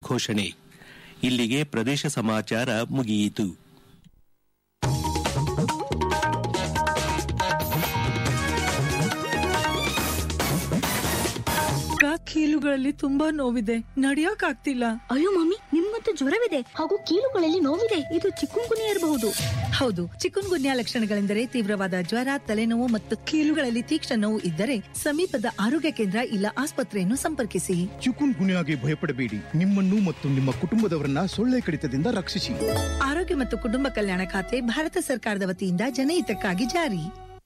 ಘೋಷಣೆ ಇಲ್ಲಿಗೆ ಪ್ರದೇಶ ಸಮಾಚಾರ ಮುಗಿಯಿತು ಕೀಲುಗಳಲ್ಲಿ ತುಂಬಾ ನೋವಿದೆ ನಡಿಯಕ್ ಆಗ್ತಿಲ್ಲ ಅಯ್ಯೋ ಮಮ್ಮಿ ನಿಮ್ಗಂತೂ ಜ್ವರವಿದೆ ಹಾಗೂ ಕೀಲುಗಳಲ್ಲಿ ನೋವಿದೆ ಇದು ಚಿಕ್ಕುಂಗುನಿಯ ಇರಬಹುದು ಹೌದು ಚಿಕನ್ ಗುನ್ಯಾ ಲಕ್ಷಣಗಳೆಂದರೆ ತೀವ್ರವಾದ ಜ್ವರ ತಲೆನೋವು ಮತ್ತು ಕೀಲುಗಳಲ್ಲಿ ತೀಕ್ಷ್ಣ ನೋವು ಇದ್ದರೆ ಸಮೀಪದ ಆರೋಗ್ಯ ಕೇಂದ್ರ ಇಲ್ಲ ಆಸ್ಪತ್ರೆಯನ್ನು ಸಂಪರ್ಕಿಸಿ ಚಿಕುನ್ ಗುನ್ಯಾಗೆ ಭಯಪಡಬೇಡಿ ನಿಮ್ಮನ್ನು ಮತ್ತು ನಿಮ್ಮ ಕುಟುಂಬದವರನ್ನ ಸೊಳ್ಳೆ ಕಡಿತದಿಂದ ರಕ್ಷಿಸಿ ಆರೋಗ್ಯ ಮತ್ತು ಕುಟುಂಬ ಕಲ್ಯಾಣ ಖಾತೆ ಭಾರತ ಸರ್ಕಾರದ ವತಿಯಿಂದ ಜನಹಿತಕ್ಕಾಗಿ ಜಾರಿ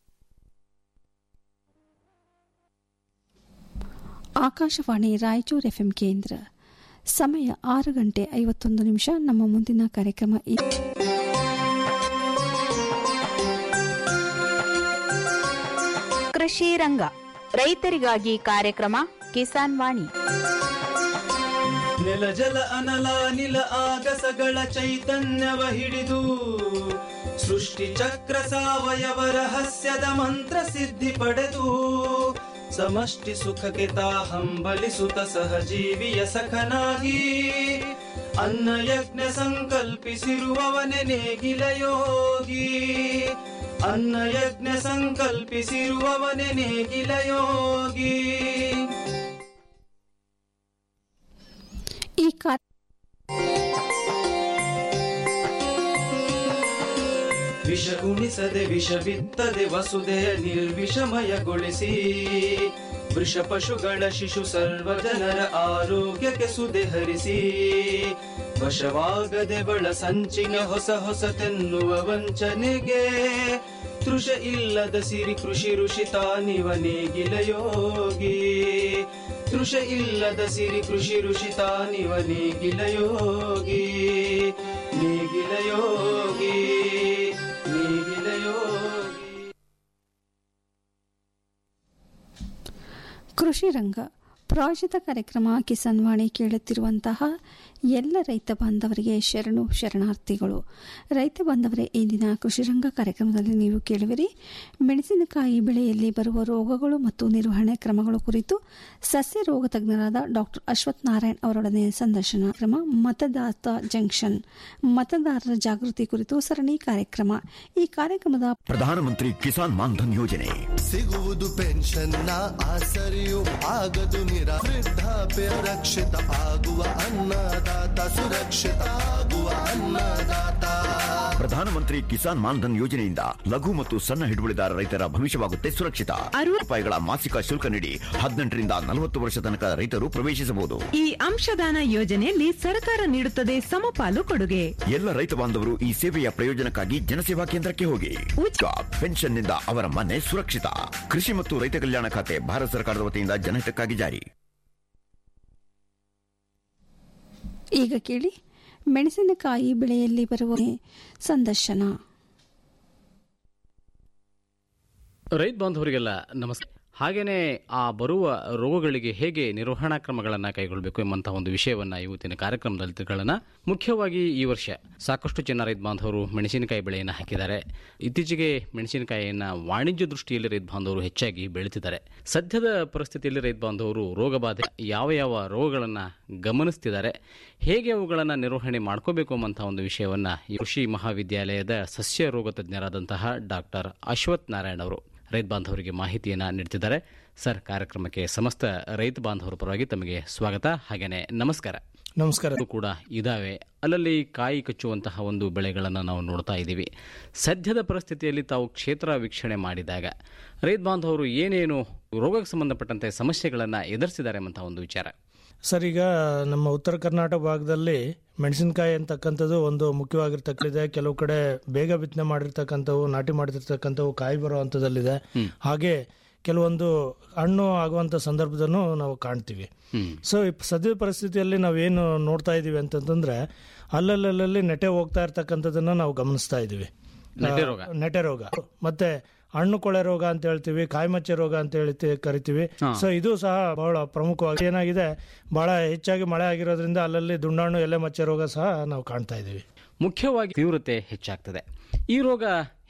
ಆಕಾಶವಾಣಿ ರಾಯಚೂರು ಎಫ್ಎಂ ಕೇಂದ್ರ ಸಮಯ ಆರು ಗಂಟೆ ಐವತ್ತೊಂದು ನಿಮಿಷ ನಮ್ಮ ಮುಂದಿನ ಕಾರ್ಯಕ್ರಮ ಇ- ಕೃಷಿ ರಂಗ ರೈತರಿಗಾಗಿ ಕಾರ್ಯಕ್ರಮ ಕಿಸಾನ್ ವಾಣಿ ನೆಲ ಜಲ ಅನಲ ನಿಲ ಆಗಸಗಳ ಚೈತನ್ಯವ ಹಿಡಿದು ಸೃಷ್ಟಿ ಚಕ್ರ ಸಾವಯವ ರಹಸ್ಯದ ಮಂತ್ರ ಸಿದ್ಧಿ ಪಡೆದು ಸಮಷ್ಟಿ ಸುಖಕ್ಕೆ ತಾ ಹಂಬಲಿಸುತ್ತ ಸಹಜೀವಿಯ ಸಖನಾಗಿ ಅನ್ನ ಯಜ್ಞ ಸಂಕಲ್ಪಿಸಿರುವವನೆ ನೇಗಿಲ ಯೋಗಿ ಅನ್ನ ಯಜ್ಞ ಸಂಕಲ್ಪಿಸಿರುವವನೆ ನೇಗಿಲ ಯೋಗಿ ಈ ಕಾರ್ಯ ವಿಷ ಉಣಿಸದೆ ವಿಷ ಬಿತ್ತದೆ ವಸುದೆಯ ನಿರ್ವಿಷಮಯಗೊಳಿಸಿ ವೃಷ ಪಶುಗಳ ಶಿಶು ಸರ್ವ ಜನರ ಆರೋಗ್ಯಕ್ಕೆ ಸುದೆ ಹರಿಸಿ ವಶವಾಗದೆ ಬಳ ಸಂಚಿನ ಹೊಸ ಹೊಸತೆನ್ನುವ ವಂಚನೆಗೆ ತೃಷ ಇಲ್ಲದ ಸಿರಿ ಕೃಷಿ ಋಷಿ ತಾನಿವ ನೇಗಿಲ ಯೋಗಿ ತೃಷ ಇಲ್ಲದ ಸಿರಿ ಕೃಷಿ ಋಷಿ ತಾನಿವ ನೇಗಿಲ ಯೋಗಿ ನೇಗಿಲ ಯೋಗಿ ನೇಗಿಲ ಯೋಗಿ ಕೃಷಿ ರಂಗ ಪ್ರಾಯೋಜಿತ ಕಾರ್ಯಕ್ರಮ ಕಿಸಾನ್ ವಾಣಿ ಕೇಳುತ್ತಿರುವಂತಹ ಎಲ್ಲ ರೈತ ಬಾಂಧವರಿಗೆ ಶರಣು ಶರಣಾರ್ಥಿಗಳು ರೈತ ಬಾಂಧವರೇ ಇಂದಿನ ಕೃಷಿ ರಂಗ ಕಾರ್ಯಕ್ರಮದಲ್ಲಿ ನೀವು ಕೇಳುವಿರಿ ಮೆಣಸಿನಕಾಯಿ ಬೆಳೆಯಲ್ಲಿ ಬರುವ ರೋಗಗಳು ಮತ್ತು ನಿರ್ವಹಣೆ ಕ್ರಮಗಳು ಕುರಿತು ಸಸ್ಯ ರೋಗ ತಜ್ಞರಾದ ಡಾಕ್ಟರ್ ಅಶ್ವಥ್ ನಾರಾಯಣ್ ಅವರೊಡನೆ ಸಂದರ್ಶನ ಕ್ರಮ ಮತದಾತ ಜಂಕ್ಷನ್ ಮತದಾರರ ಜಾಗೃತಿ ಕುರಿತು ಸರಣಿ ಕಾರ್ಯಕ್ರಮ ಈ ಕಾರ್ಯಕ್ರಮದ ಪ್ರಧಾನಮಂತ್ರಿ ಕಿಸಾನ್ ಮಾನ್ಧನ್ ಯೋಜನೆ ಸಿಗುವುದು ಪೆನ್ಷನ್ನ ಆಸರೆಯು ಆಗದು ನಿರ ವೃದ್ಧಾಪ್ಯ ರಕ್ಷಿತ ಆಗುವ ಅನ್ನದಾತ ಸುರಕ್ಷಿತ ಆಗುವ ಅನ್ನದಾತ ಪ್ರಧಾನಮಂತ್ರಿ ಕಿಸಾನ್ ಮಾನ್ಧನ್ ಯೋಜನೆಯಿಂದ ಲಘು ಮತ್ತು ಸಣ್ಣ ಹಿಡುವಳಿದಾರ ರೈತರ ಭವಿಷ್ಯವಾಗುತ್ತೆ ಸುರಕ್ಷಿತ ಅರವತ್ತು ರೂಪಾಯಿಗಳ ಮಾಸಿಕ ಶುಲ್ಕ ನೀಡಿ ಹದಿನೆಂಟರಿಂದ ನಲವತ್ತು ವರ್ಷ ತನಕ ರೈತರು ಪ್ರವೇಶಿಸಬಹುದು ಈ ಅಂಶದಾನ ಯೋಜನೆಯಲ್ಲಿ ಸರ್ಕಾರ ನೀಡುತ್ತದೆ ಸಮಪಾಲು ಕೊಡುಗೆ ಎಲ್ಲ ರೈತ ಬಾಂಧವರು ಈ ಸೇವೆಯ ಪ್ರಯೋಜನಕ್ಕಾಗಿ ಜನಸೇವಾ ಕೇಂದ್ರಕ್ಕೆ ಹೋಗಿ ಉಚಿತ ಪೆನ್ಷನ್ನಿಂದ ಅವರ ಮನೆ ಸುರಕ್ಷಿತ ಕೃಷಿ ಮತ್ತು ರೈತ ಕಲ್ಯಾಣ ಖಾತೆ ಭಾರತ ಸರ್ಕಾರದ ವತಿಯಿಂದ ಜನಹಿತಕ್ಕಾಗಿ ಜಾರಿ ಈಗ ಕೇಳಿ ಮೆಣಸಿನಕಾಯಿ ಬೆಳೆಯಲ್ಲಿ ಬರುವ ಸಂದರ್ಶನ ರೈತ ಬಾಂಧವರಿಗೆಲ್ಲ ನಮಸ್ಕಾರ ಹಾಗೆಯೇ ಆ ಬರುವ ರೋಗಗಳಿಗೆ ಹೇಗೆ ನಿರ್ವಹಣಾ ಕ್ರಮಗಳನ್ನು ಕೈಗೊಳ್ಳಬೇಕು ಎಂಬಂತಹ ಒಂದು ವಿಷಯವನ್ನು ಇವತ್ತಿನ ಕಾರ್ಯಕ್ರಮದಲ್ಲಿ ತಿಳ್ಕೊಳ್ಳೋಣ ಮುಖ್ಯವಾಗಿ ಈ ವರ್ಷ ಸಾಕಷ್ಟು ಜನ ರೈತ ಬಾಂಧವರು ಮೆಣಸಿನಕಾಯಿ ಬೆಳೆಯನ್ನು ಹಾಕಿದ್ದಾರೆ ಇತ್ತೀಚೆಗೆ ಮೆಣಸಿನಕಾಯಿಯನ್ನು ವಾಣಿಜ್ಯ ದೃಷ್ಟಿಯಲ್ಲಿ ರೈತ ಬಾಂಧವರು ಹೆಚ್ಚಾಗಿ ಬೆಳೀತಿದ್ದಾರೆ ಸದ್ಯದ ಪರಿಸ್ಥಿತಿಯಲ್ಲಿ ರೈತ ಬಾಂಧವರು ರೋಗ ಬಾಧೆ ಯಾವ ಯಾವ ರೋಗಗಳನ್ನು ಗಮನಿಸ್ತಿದ್ದಾರೆ ಹೇಗೆ ಅವುಗಳನ್ನು ನಿರ್ವಹಣೆ ಮಾಡ್ಕೋಬೇಕು ಎಂಬಂತಹ ಒಂದು ವಿಷಯವನ್ನು ಈ ಕೃಷಿ ಮಹಾವಿದ್ಯಾಲಯದ ಸಸ್ಯ ರೋಗ ತಜ್ಞರಾದಂತಹ ಡಾಕ್ಟರ್ ಅಶ್ವಥ್ ನಾರಾಯಣ್ ಅವರು ರೈತ ಬಾಂಧವರಿಗೆ ಮಾಹಿತಿಯನ್ನು ನೀಡ್ತಿದ್ದಾರೆ ಸರ್ ಕಾರ್ಯಕ್ರಮಕ್ಕೆ ಸಮಸ್ತ ರೈತ ಬಾಂಧವರ ಪರವಾಗಿ ತಮಗೆ ಸ್ವಾಗತ ಹಾಗೇನೆ ನಮಸ್ಕಾರ ನಮಸ್ಕಾರ ಕೂಡ ಇದಾವೆ ಅಲ್ಲಲ್ಲಿ ಕಾಯಿ ಕಚ್ಚುವಂತಹ ಒಂದು ಬೆಳೆಗಳನ್ನು ನಾವು ನೋಡ್ತಾ ಇದ್ದೀವಿ ಸದ್ಯದ ಪರಿಸ್ಥಿತಿಯಲ್ಲಿ ತಾವು ಕ್ಷೇತ್ರ ವೀಕ್ಷಣೆ ಮಾಡಿದಾಗ ರೈತ ಬಾಂಧವರು ಏನೇನು ರೋಗಕ್ಕೆ ಸಂಬಂಧಪಟ್ಟಂತೆ ಸಮಸ್ಯೆಗಳನ್ನು ಎದುರಿಸಿದ್ದಾರೆ ಎಂಬಂತಹ ಒಂದು ವಿಚಾರ ಸರ್ ಈಗ ನಮ್ಮ ಉತ್ತರ ಕರ್ನಾಟಕ ಭಾಗದಲ್ಲಿ ಮೆಣಸಿನಕಾಯಿ ಅಂತಕ್ಕಂಥದ್ದು ಒಂದು ಮುಖ್ಯವಾಗಿರ್ತಕ್ಕಂಥದ್ದಿದೆ ಕೆಲವು ಕಡೆ ಬೇಗ ಬಿತ್ತನೆ ಮಾಡಿರ್ತಕ್ಕಂಥವು ನಾಟಿ ಮಾಡಿರ್ತಕ್ಕಂಥವು ಕಾಯಿ ಬರೋ ಹಂತದಲ್ಲಿದೆ ಹಾಗೆ ಕೆಲವೊಂದು ಹಣ್ಣು ಆಗುವಂಥ ಸಂದರ್ಭದನ್ನು ನಾವು ಕಾಣ್ತೀವಿ ಸೊ ಈ ಸದ್ಯದ ಪರಿಸ್ಥಿತಿಯಲ್ಲಿ ನಾವೇನು ನೋಡ್ತಾ ಇದ್ದೀವಿ ಅಂತಂತಂದ್ರೆ ಅಲ್ಲಲ್ಲಲ್ಲಿ ನೆಟೆ ಹೋಗ್ತಾ ಇರ್ತಕ್ಕಂಥದ್ದನ್ನ ನಾವು ಗಮನಿಸ್ತಾ ಇದ್ದೀವಿ ನೆಟೆ ರೋಗ. ಆ, ನೆಟೆ ರೋಗ ಮತ್ತೆ ಹಣ್ಣು ಕೊಳೆ ರೋಗ ಅಂತ ಹೇಳ್ತೀವಿ ಕಾಯಿಮಚ್ಚೆ ರೋಗ ಅಂತ ಹೇಳಿ ಕರಿತೀವಿ ಹಾ. ಸೊ ಇದು ಸಹ ಬಹಳ ಪ್ರಮುಖವಾಗಿ ಏನಾಗಿದೆ ಬಹಳ ಹೆಚ್ಚಾಗಿ ಮಳೆ ಆಗಿರೋದ್ರಿಂದ ಅಲ್ಲಲ್ಲಿ ದುಂಡಾಣು ಎಲೆ ಮಚ್ಚೆ ರೋಗ ಸಹ ನಾವು ಕಾಣ್ತಾ ಇದ್ದೀವಿ ಮುಖ್ಯವಾಗಿ ತೀವ್ರತೆ ಹೆಚ್ಚಾಗ್ತದೆ ಈ ರೋಗ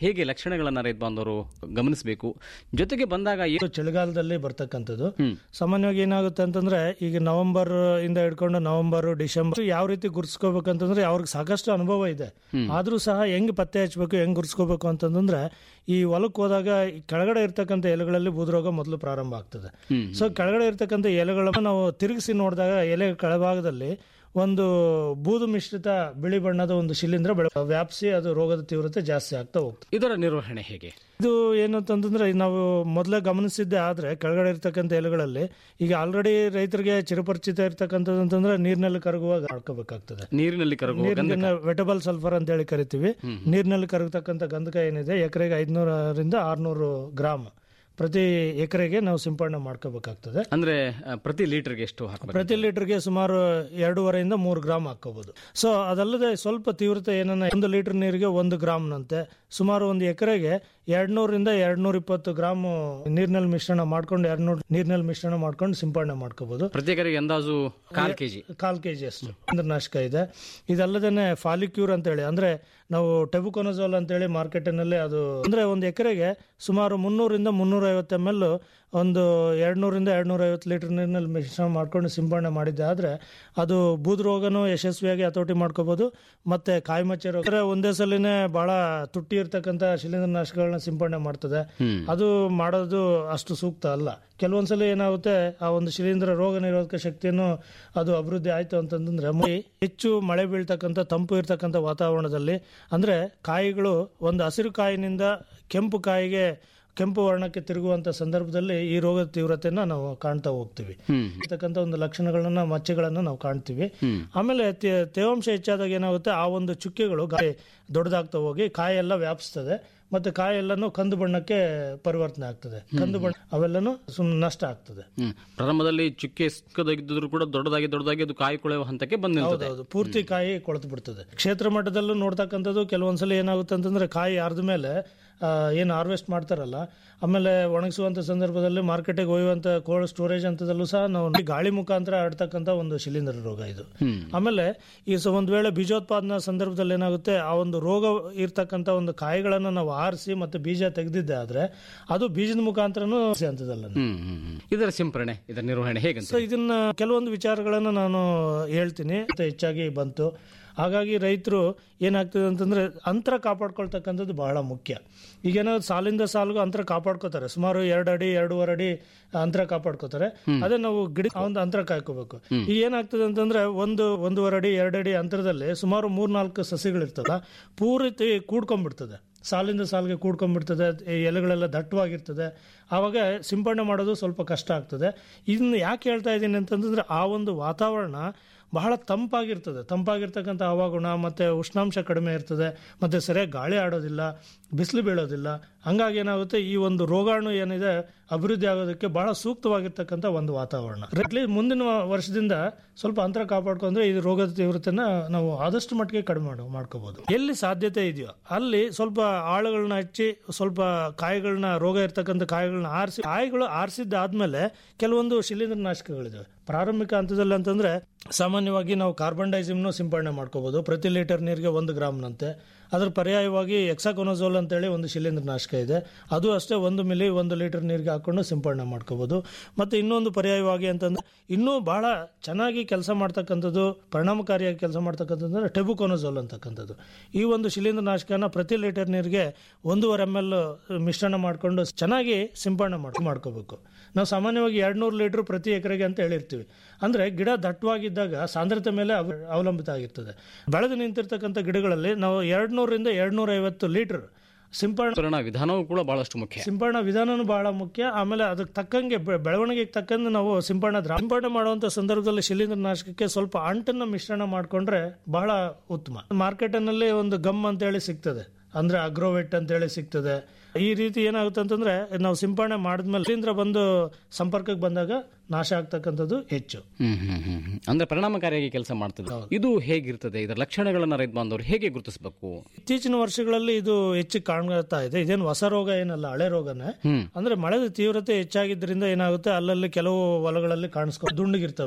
ಹೇಗೆ ಲಕ್ಷಣಗಳನ್ನ ರೈತ ಬಾಂಧವರು ಗಮನಿಸಬೇಕು ಜೊತೆಗೆ ಬಂದಾಗ ಏ- ಇದು ಚಳಿಗಾಲದಲ್ಲಿ ಬರ್ತಕ್ಕಂಥದ್ದು ಸಾಮಾನ್ಯವಾಗಿ ಏನಾಗುತ್ತೆ ಅಂತಂದ್ರೆ ಈಗ ನವೆಂಬರ್ ಇಂದ ಹಿಡ್ಕೊಂಡು ನವೆಂಬರ್ ಡಿಸೆಂಬರ್ ಯಾವ ರೀತಿ ಗುರ್ಸ್ಕೋಬೇಕಂತಂದ್ರೆ ಅವ್ರಿಗೆ ಸಾಕಷ್ಟು ಅನುಭವ ಇದೆ ಆದ್ರೂ ಸಹ ಹೆಂಗ್ ಪತ್ತೆ ಹಚ್ಬೇಕು ಹೆಂಗ್ ಗುರ್ಸ್ಕೋಬೇಕು ಅಂತಂದ್ರೆ ಈ ಹೊಲಕ್ಕೆ ಹೋದಾಗ ಈ ಕೆಳಗಡೆ ಇರ್ತಕ್ಕಂಥ ಎಲೆಗಳಲ್ಲಿ ಬೂದ್ರೋಗ ಮೊದಲು ಪ್ರಾರಂಭ ಆಗ್ತದೆ ಸೊ ಕೆಳಗಡೆ ಇರ್ತಕ್ಕಂಥ ಎಲೆಗಳನ್ನ ನಾವು ತಿರುಗಿಸಿ ನೋಡಿದಾಗ ಎಲೆ ಕೆಳಭಾಗದಲ್ಲಿ ಒಂದು ಬೂದು ಮಿಶ್ರಿತ ಬಿಳಿ ಬಣ್ಣದ ಒಂದು ಶಿಲೀಂಧ್ರ ಬೆಳೆ ವ್ಯಾಪಿಸಿ ಅದು ರೋಗದ ತೀವ್ರತೆ ಜಾಸ್ತಿ ಆಗ್ತಾ ಹೋಗ್ತದೆ ಇದರ ನಿರ್ವಹಣೆ ಹೇಗೆ ಇದು ಏನು ಅಂತಂದ್ರೆ ನಾವು ಮೊದಲೇ ಗಮನಿಸಿದ್ದೆ ಆದ್ರೆ ಕೆಳಗಡೆ ಇರ್ತಕ್ಕಂಥ ಎಲೆಗಳಲ್ಲಿ ಈಗ ಆಲ್ರೆಡಿ ರೈತರಿಗೆ ಚಿರಪರಿಚಿತ ಇರ್ತಕ್ಕಂಥದ್ದು ಅಂತಂದ್ರೆ ನೀರಿನಲ್ಲಿ ಕರಗುವಾಗ ಮಾಡ್ಕೋಬೇಕಾಗ್ತದೆ ನೀರಿನಲ್ಲಿ ಕರಗುವ ನೀರಿನ ವೆಟಬಲ್ ಸಲ್ಫರ್ ಅಂತ ಹೇಳಿ ಕರಿತೀವಿ ನೀರಿನಲ್ಲಿ ಕರಗತಕ್ಕಂಥ ಗಂಧಕ ಏನಿದೆ ಎಕರೆಗೆ ಐದ್ನೂರರಿಂದ ಆರ್ನೂರು ಗ್ರಾಮ್ ಪ್ರತಿ ಎಕರೆಗೆ ನಾವು ಸಿಂಪಡಣೆ ಮಾಡ್ಕೋಬೇಕಾಗ್ತದೆ ಅಂದ್ರೆ ಆ, ಪ್ರತಿ ಲೀಟರ್ಗೆ ಎಷ್ಟು ಹಾಕಬೇಕು ಪ್ರತಿ ಲೀಟರ್ಗೆ ಸುಮಾರು ಎರಡೂವರೆಯಿಂದ ಮೂರು ಗ್ರಾಮ್ ಹಾಕೋಬಹುದು ಸೊ ಅದಲ್ಲದೆ ಸ್ವಲ್ಪ ತೀವ್ರತೆ ಏನನ್ನ ಒಂದು ಲೀಟರ್ ನೀರಿಗೆ ಒಂದು ಗ್ರಾಮ್ನಂತೆ ಸುಮಾರು ಒಂದು ಎಕರೆಗೆ ಎರಡ್ನೂರಿಂದ ಎರಡ್ನೂರ ಇಪ್ಪತ್ತು ಗ್ರಾಮ್ ನೀರಿನಲ್ಲಿ ಮಿಶ್ರಣ ಮಾಡ್ಕೊಂಡು ಎರಡ್ನೂರು ನೀರಿನಲ್ಲಿ ಮಿಶ್ರಣ ಮಾಡ್ಕೊಂಡು ಸಿಂಪಡಣೆ ಮಾಡ್ಕೋಬಹುದು ಪ್ರತಿ ಎಕರೆಗೆ ಅಂದಾಜು ಕಾಲ್ ಕೆಜಿ ಕಾಲ್ ಕೆ ಜಿ ಅಷ್ಟು ನಾಶಕ ಇದೆ ಇದಲ್ಲದೇನೆ ಫಾಲಿಕ್ಯೂರ್ ಅಂತೇಳಿ ಅಂದ್ರೆ ನಾವು ಟೆಬುಕೊನಜೋಲ್ ಅಂತೇಳಿ ಮಾರ್ಕೆಟಿನಲ್ಲಿ ಅದು ಅಂದ್ರೆ ಒಂದು ಎಕರೆಗೆ ಸುಮಾರು ಮುನ್ನೂರಿಂದ ಮುನ್ನೂರ ಐವತ್ತು ಎಮ್ ಎಲ್ ಒಂದು ಎರಡ್ನೂರಿಂದ ಎರಡ್ನೂರ ಐವತ್ತು ಲೀಟರ್ ನೀರಿನಲ್ಲಿ ಮಿಶ್ರಣ ಮಾಡ್ಕೊಂಡು ಸಿಂಪಡಣೆ ಮಾಡಿದ್ದೆ ಆದ್ರೆ ಅದು ಬೂದ್ ರೋಗನೂ ಯಶಸ್ವಿಯಾಗಿ ಹತೋಟಿ ಮಾಡ್ಕೋಬಹುದು ಮತ್ತೆ ಕಾಯಿಮಚ್ಚೆ ರೋಗ ಅಂದ್ರೆ ಒಂದೇ ಸಲಿನೇ ಬಹಳ ತುಟ್ಟಿ ಇರ್ತಕ್ಕಂಥ ಶಿಲೀಂಧ್ರನಾಶಕಗಳನ್ನ ಸಿಂಪಡಣೆ ಮಾಡ್ತದೆ ಅದು ಮಾಡೋದು ಅಷ್ಟು ಸೂಕ್ತ ಅಲ್ಲ ಕೆಲವೊಂದ್ಸಲ ಏನಾಗುತ್ತೆ ಆ ಒಂದು ಶಿಲೀಂಧ್ರ ರೋಗ ನಿರೋಧಕ ಶಕ್ತಿಯನ್ನು ಅದು ಅಭಿವೃದ್ಧಿ ಆಯ್ತು ಅಂತಂದ್ರೆ ಮೈ ಹೆಚ್ಚು ಮಳೆ ಬೀಳ್ತಕ್ಕಂಥ ತಂಪು ಇರ್ತಕ್ಕಂಥ ವಾತಾವರಣದಲ್ಲಿ ಅಂದ್ರೆ ಕಾಯಿಗಳು ಒಂದು ಹಸಿರು ಕಾಯಿನಿಂದ ಕೆಂಪು ಕಾಯಿಗೆ ಕೆಂಪು ವರ್ಣಕ್ಕೆ ತಿರುಗುವಂತ ಸಂದರ್ಭದಲ್ಲಿ ಈ ರೋಗದ ತೀವ್ರತೆಯನ್ನ ನಾವು ಕಾಣ್ತಾ ಹೋಗ್ತೀವಿ ಇರ್ತಕ್ಕಂಥ ಒಂದು ಲಕ್ಷಣಗಳನ್ನ ಮಚ್ಚೆಗಳನ್ನ ನಾವು ಕಾಣ್ತೀವಿ ಆಮೇಲೆ ತೇ- ತೇವಾಂಶ ಹೆಚ್ಚಾದಾಗ ಏನಾಗುತ್ತೆ ಆ ಒಂದು ಚುಕ್ಕೆಗಳು ಗಾಯ ದೊಡ್ಡದಾಗ್ತಾ ಹೋಗಿ ಕಾಯೆಲ್ಲ ವ್ಯಾಪಿಸ್ತದೆ ಮತ್ತೆ ಕಾಯೆಲ್ಲನೂ ಕಂದು ಬಣ್ಣಕ್ಕೆ ಪರಿವರ್ತನೆ ಆಗ್ತದೆ ಕಂದು ಬಣ್ಣ ಅವೆಲ್ಲನೂ ಸುಮ್ ನಷ್ಟ ಆಗ್ತದೆ ಹ್ಮ್. ಪ್ರಾರಂಭದಲ್ಲಿ ಚುಕ್ಕೆ ಸಿಕ್ಕದಾಗಿದ್ದರೂ ಕೂಡ ದೊಡ್ಡದಾಗಿ ದೊಡ್ಡದಾಗಿ ಅದು ಕಾಯಿ ಕೊಳೆಯುವ ಹಂತಕ್ಕೆ ಬಂದು ನಿಲ್ತದೆ ಹೌದೌದು ಪೂರ್ತಿ ಕಾಯಿ ಕೊಳೆತು ಬಿಡ್ತದೆ ಕ್ಷೇತ್ರ ಮಟ್ಟದಲ್ಲೂ ನೋಡ್ತಕ್ಕಂಥದ್ದು ಕೆಲವೊಂದ್ಸಲ ಏನಾಗುತ್ತೆ ಅಂತಂದ್ರೆ ಕಾಯಿ ಆರ್ದ ಮೇಲೆ ಆ, ಏನು ಹಾರ್ವೆಸ್ಟ್ ಮಾಡ್ತಾರಲ್ಲ ಆಮೇಲೆ ಒಣಗಿಸುವಂತ ಸಂದರ್ಭದಲ್ಲಿ ಮಾರ್ಕೆಟಿಗೆ ಒಯ್ಯುವಂತ ಕೋಲ್ಡ್ ಸ್ಟೋರೇಜ್ ಹಂತದಲ್ಲೂ ಸಹ ನಾವು ಈ ಗಾಳಿ ಮುಖಾಂತರ ಹರಡ್ತಕ್ಕಂಥ ಒಂದು ಶಿಲೀಂಧ್ರ ರೋಗ ಇದು ಆಮೇಲೆ ಈ ಸ ಒಂದ್ ವೇಳೆ ಬೀಜೋತ್ಪಾದನಾ ಸಂದರ್ಭದಲ್ಲಿ ಏನಾಗುತ್ತೆ ಆ ಒಂದು ರೋಗ ಇರ್ತಕ್ಕಂಥ ಒಂದು ಕಾಯಿಗಳನ್ನ ನಾವು ಆರಿಸಿ ಮತ್ತೆ ಬೀಜ ತೆಗೆದಿದ್ದೆ ಆದ್ರೆ ಅದು ಬೀಜದ ಮುಖಾಂತರನೂ ಹಂತದಲ್ಲ ಹ್ಮ್ ಹ್ಮ್ ಹ್ಮ್. ಇದರ ಸಿಂಪರಣೆ ಇದರ ನಿರ್ವಹಣೆ ಹೇಗಂತ ಸೊ ಇದನ್ನ ಕೆಲವೊಂದು ವಿಚಾರಗಳನ್ನ ನಾನು ಹೇಳ್ತೀನಿ ಮತ್ತೆ ಹೆಚ್ಚಾಗಿ ಬಂತು ಹಾಗಾಗಿ ರೈತರು ಏನಾಗ್ತದೆ ಅಂತಂದ್ರೆ ಅಂತರ ಕಾಪಾಡ್ಕೊಳ್ತಕ್ಕಂಥದ್ದು ಬಹಳ ಮುಖ್ಯ ಈಗೇನಾದ್ರು ಸಾಲಿಂದ ಸಾಲಿಗೂ ಅಂತರ ಕಾಪಾಡ್ಕೋತಾರೆ ಸುಮಾರು ಎರಡು ಅಡಿ ಎರಡೂವರೆ ಅಡಿ ಅಂತರ ಕಾಪಾಡ್ಕೋತಾರೆ ಅದೇ ನಾವು ಗಿಡ ಆ ಒಂದು ಅಂತರ ಕಾಯ್ಕೋಬೇಕು ಈಗ ಏನಾಗ್ತದೆ ಅಂತಂದ್ರೆ ಒಂದು ಒಂದೂವರೆ ಅಡಿ ಎರಡು ಅಡಿ ಅಂತರದಲ್ಲಿ ಸುಮಾರು ಮೂರ್ನಾಲ್ಕು ಸಸಿಗಳಿರ್ತದ ಪೂರ್ತಿ ಕೂಡ್ಕೊಂಡ್ಬಿಡ್ತದೆ ಸಾಲಿಂದ ಸಾಲಿಗೆ ಕೂಡ್ಕೊಂಡ್ಬಿಡ್ತದೆ ಈ ಎಲೆಗಳೆಲ್ಲ ದಟ್ಟವಾಗಿರ್ತದೆ ಆವಾಗ ಸಿಂಪಡಣೆ ಮಾಡೋದು ಸ್ವಲ್ಪ ಕಷ್ಟ ಆಗ್ತದೆ ಇದನ್ನ ಯಾಕೆ ಹೇಳ್ತಾ ಇದ್ದೀನಿ ಅಂತಂದ್ರೆ ಆ ಒಂದು ವಾತಾವರಣ ಬಹಳ ತಂಪಾಗಿರ್ತದೆ ತಂಪಾಗಿರ್ತಕ್ಕಂಥ ಹವಾಗುಣ ಮತ್ತು ಉಷ್ಣಾಂಶ ಕಡಿಮೆ ಇರ್ತದೆ ಮತ್ತು ಸರಿಯಾಗಿ ಗಾಳಿ ಆಡೋದಿಲ್ಲ ಬಿಸಿಲು ಬೀಳೋದಿಲ್ಲ ಹಂಗಾಗಿ ಏನಾಗುತ್ತೆ ಈ ಒಂದು ರೋಗಾಣು ಏನಿದೆ ಅಭಿವೃದ್ಧಿ ಆಗೋದಕ್ಕೆ ಬಹಳ ಸೂಕ್ತವಾಗಿರ್ತಕ್ಕಂಥ ಒಂದು ವಾತಾವರಣ ಅಟ್ಲೀಸ್ಟ್ ಮುಂದಿನ ವರ್ಷದಿಂದ ಸ್ವಲ್ಪ ಅಂತರ ಕಾಪಾಡ್ಕೊಂಡ್ರೆ ಈ ರೋಗದ ತೀವ್ರತೆನ ನಾವು ಆದಷ್ಟು ಮಟ್ಟಿಗೆ ಕಡಿಮೆ ಮಾಡು ಮಾಡ್ಕೋಬಹುದು ಎಲ್ಲಿ ಸಾಧ್ಯತೆ ಇದೆಯೋ ಅಲ್ಲಿ ಸ್ವಲ್ಪ ಆಳುಗಳನ್ನ ಹಚ್ಚಿ ಸ್ವಲ್ಪ ಕಾಯಿಗಳನ್ನ ರೋಗ ಇರ್ತಕ್ಕಂಥ ಕಾಯಿಗಳನ್ನ ಆರಿಸಿ ಕಾಯಿಗಳು ಆರಿಸಿದ್ದಾದ್ಮೇಲೆ ಕೆಲವೊಂದು ಶಿಲೀಂಧ್ರ ನಾಶಕಗಳಿದಾವೆ ಪ್ರಾರಂಭಿಕ ಹಂತದಲ್ಲಿ ಅಂತಂದ್ರೆ ಸಾಮಾನ್ಯವಾಗಿ ನಾವು ಕಾರ್ಬನ್ ಡೈಸಿಮ್ನು ಸಿಂಪಡಣೆ ಮಾಡ್ಕೋಬಹುದು ಪ್ರತಿ ಲೀಟರ್ ನೀರಿಗೆ ಒಂದು ಗ್ರಾಮ್ನಂತೆ ಅದ್ರ ಪರ್ಯಾಯವಾಗಿ ಎಕ್ಸಾಕೊನೋಸೋಲ್ ಅಂತೇಳಿ ಒಂದು ಶಿಲೀಂಧ್ರ ನಾಶಕ ಇದೆ ಅದು ಅಷ್ಟೇ ಒಂದು ಮಿಲಿ ಒಂದು ಲೀಟರ್ ನೀರಿಗೆ ಹಾಕೊಂಡು ಸಿಂಪಡಣೆ ಮಾಡ್ಕೋಬಹುದು ಮತ್ತೆ ಇನ್ನೊಂದು ಪರ್ಯಾಯವಾಗಿ ಅಂತಂದ್ರೆ ಇನ್ನೂ ಬಹಳ ಚೆನ್ನಾಗಿ ಕೆಲಸ ಮಾಡ್ತಕ್ಕಂಥದ್ದು ಪರಿಣಾಮಕಾರಿಯಾಗಿ ಕೆಲಸ ಮಾಡ್ತಕ್ಕಂಥದ್ದು ಟೆಬುಕೊನೋಸೋಲ್ ಅಂತಕ್ಕಂಥದ್ದು ಈ ಒಂದು ಶಿಲೀಂಧ್ರ ನಾಶಕನ ಪ್ರತಿ ಲೀಟರ್ ನೀರಿಗೆ ಒಂದೂವರೆ ಎಮ್ ಎಲ್ ಮಿಶ್ರಣ ಮಾಡಿಕೊಂಡು ಚೆನ್ನಾಗಿ ಸಿಂಪಡಣೆ ಮಾಡ್ ಮಾಡ್ಕೋಬೇಕು ನಾವು ಸಾಮಾನ್ಯವಾಗಿ ಎರಡ್ನೂರು ಲೀಟರ್ ಪ್ರತಿ ಎಕರೆಗೆ ಅಂತ ಹೇಳಿರ್ತೀವಿ ಅಂದ್ರೆ ಗಿಡ ದಟ್ಟವಾಗಿದ್ದಾಗ ಸಾಂದ್ರತೆ ಮೇಲೆ ಅವ- ಅವಲಂಬಿತ ಆಗಿರ್ತದೆ ಬೆಳೆದು ನಿಂತಿರ್ತಕ್ಕಂಥ ಗಿಡಗಳಲ್ಲಿ ನಾವು ಎರಡ್ನೂರರಿಂದ ಎರಡ್ನೂರ ಐವತ್ತು ಲೀಟರ್ ಸಿಂಪಡಣೆ ಸಿಂಪರಣಾ ವಿಧಾನವೂ ಕೂಡ ಬಹಳಷ್ಟು ಮುಖ್ಯ ಸಿಂಪಡಣಾ ವಿಧಾನನೂ ಬಹಳ ಮುಖ್ಯ ಆಮೇಲೆ ಅದಕ್ಕೆ ತಕ್ಕಂಗೆ ಬೆ- ಬೆಳವಣಿಗೆಗೆ ತಕ್ಕಂಗೆ ನಾವು ಸಿಂಪಡಣಾ ದ್ರಾ- ಸಿಂಪಡಣೆ ಮಾಡುವಂತ ಸಂದರ್ಭದಲ್ಲಿ ಶಿಲೀಂಧ್ರ ನಾಶಕಕ್ಕೆ ಸ್ವಲ್ಪ ಅಂಟನ್ನ ಮಿಶ್ರಣ ಮಾಡ್ಕೊಂಡ್ರೆ ಬಹಳ ಉತ್ತಮ ಮಾರ್ಕೆಟಿನಲ್ಲಿ ಒಂದು ಗಮ್ ಅಂತ ಹೇಳಿ ಸಿಗ್ತದೆ ಅಂದ್ರೆ ಅಗ್ರೋವೆಟ್ ಅಂತ ಹೇಳಿ ಸಿಗ್ತದೆ ಈ ರೀತಿ ಏನಾಗುತ್ತೆ ಅಂತಂದ್ರೆ ನಾವು ಸಿಂಪಡಣೆ ಮಾಡಿದ್ಮೇಲೆ ಶಿಲೀಂಧ್ರ ಬಂದು ಸಂಪರ್ಕಕ್ಕೆ ಬಂದಾಗ ನಾಶ ಆಗ್ತಕ್ಕಂಥದ್ದು ಹೆಚ್ಚು ಹ್ಮ್ ಹ್ಮ್ ಹ್ಮ್ ಹ್ಮ್. ಅಂದ್ರೆ ಪರಿಣಾಮಕಾರಿಯಾಗಿ ಕೆಲಸ ಮಾಡ್ತದೆ ಇದು ಹೇಗಿರ್ತದೆ ಇದರ ಲಕ್ಷಣಗಳನ್ನ ರೈತ ಬಾಂಧವರು ಹೇಗೆ ಗುರುತಿಸಬೇಕು ಇತ್ತೀಚಿನ ವರ್ಷಗಳಲ್ಲಿ ಇದು ಹೆಚ್ಚು ಕಾಣ್ತಾ ಇದೆ ಇದೇನು ಹೊಸ ರೋಗ ಏನಲ್ಲ ಹಳೆ ರೋಗನೇ ಹ್ಮ್ ಅಂದ್ರೆ ಮಳೆದ ತೀವ್ರತೆ ಹೆಚ್ಚಾಗಿದ್ದರಿಂದ ಏನಾಗುತ್ತೆ ಅಲ್ಲಲ್ಲಿ ಕೆಲವು ಹೊಲಗಳಲ್ಲಿ ಕಾಣಿಸ್ಕೊ ದುಂಡಗಿರ್ತವೆ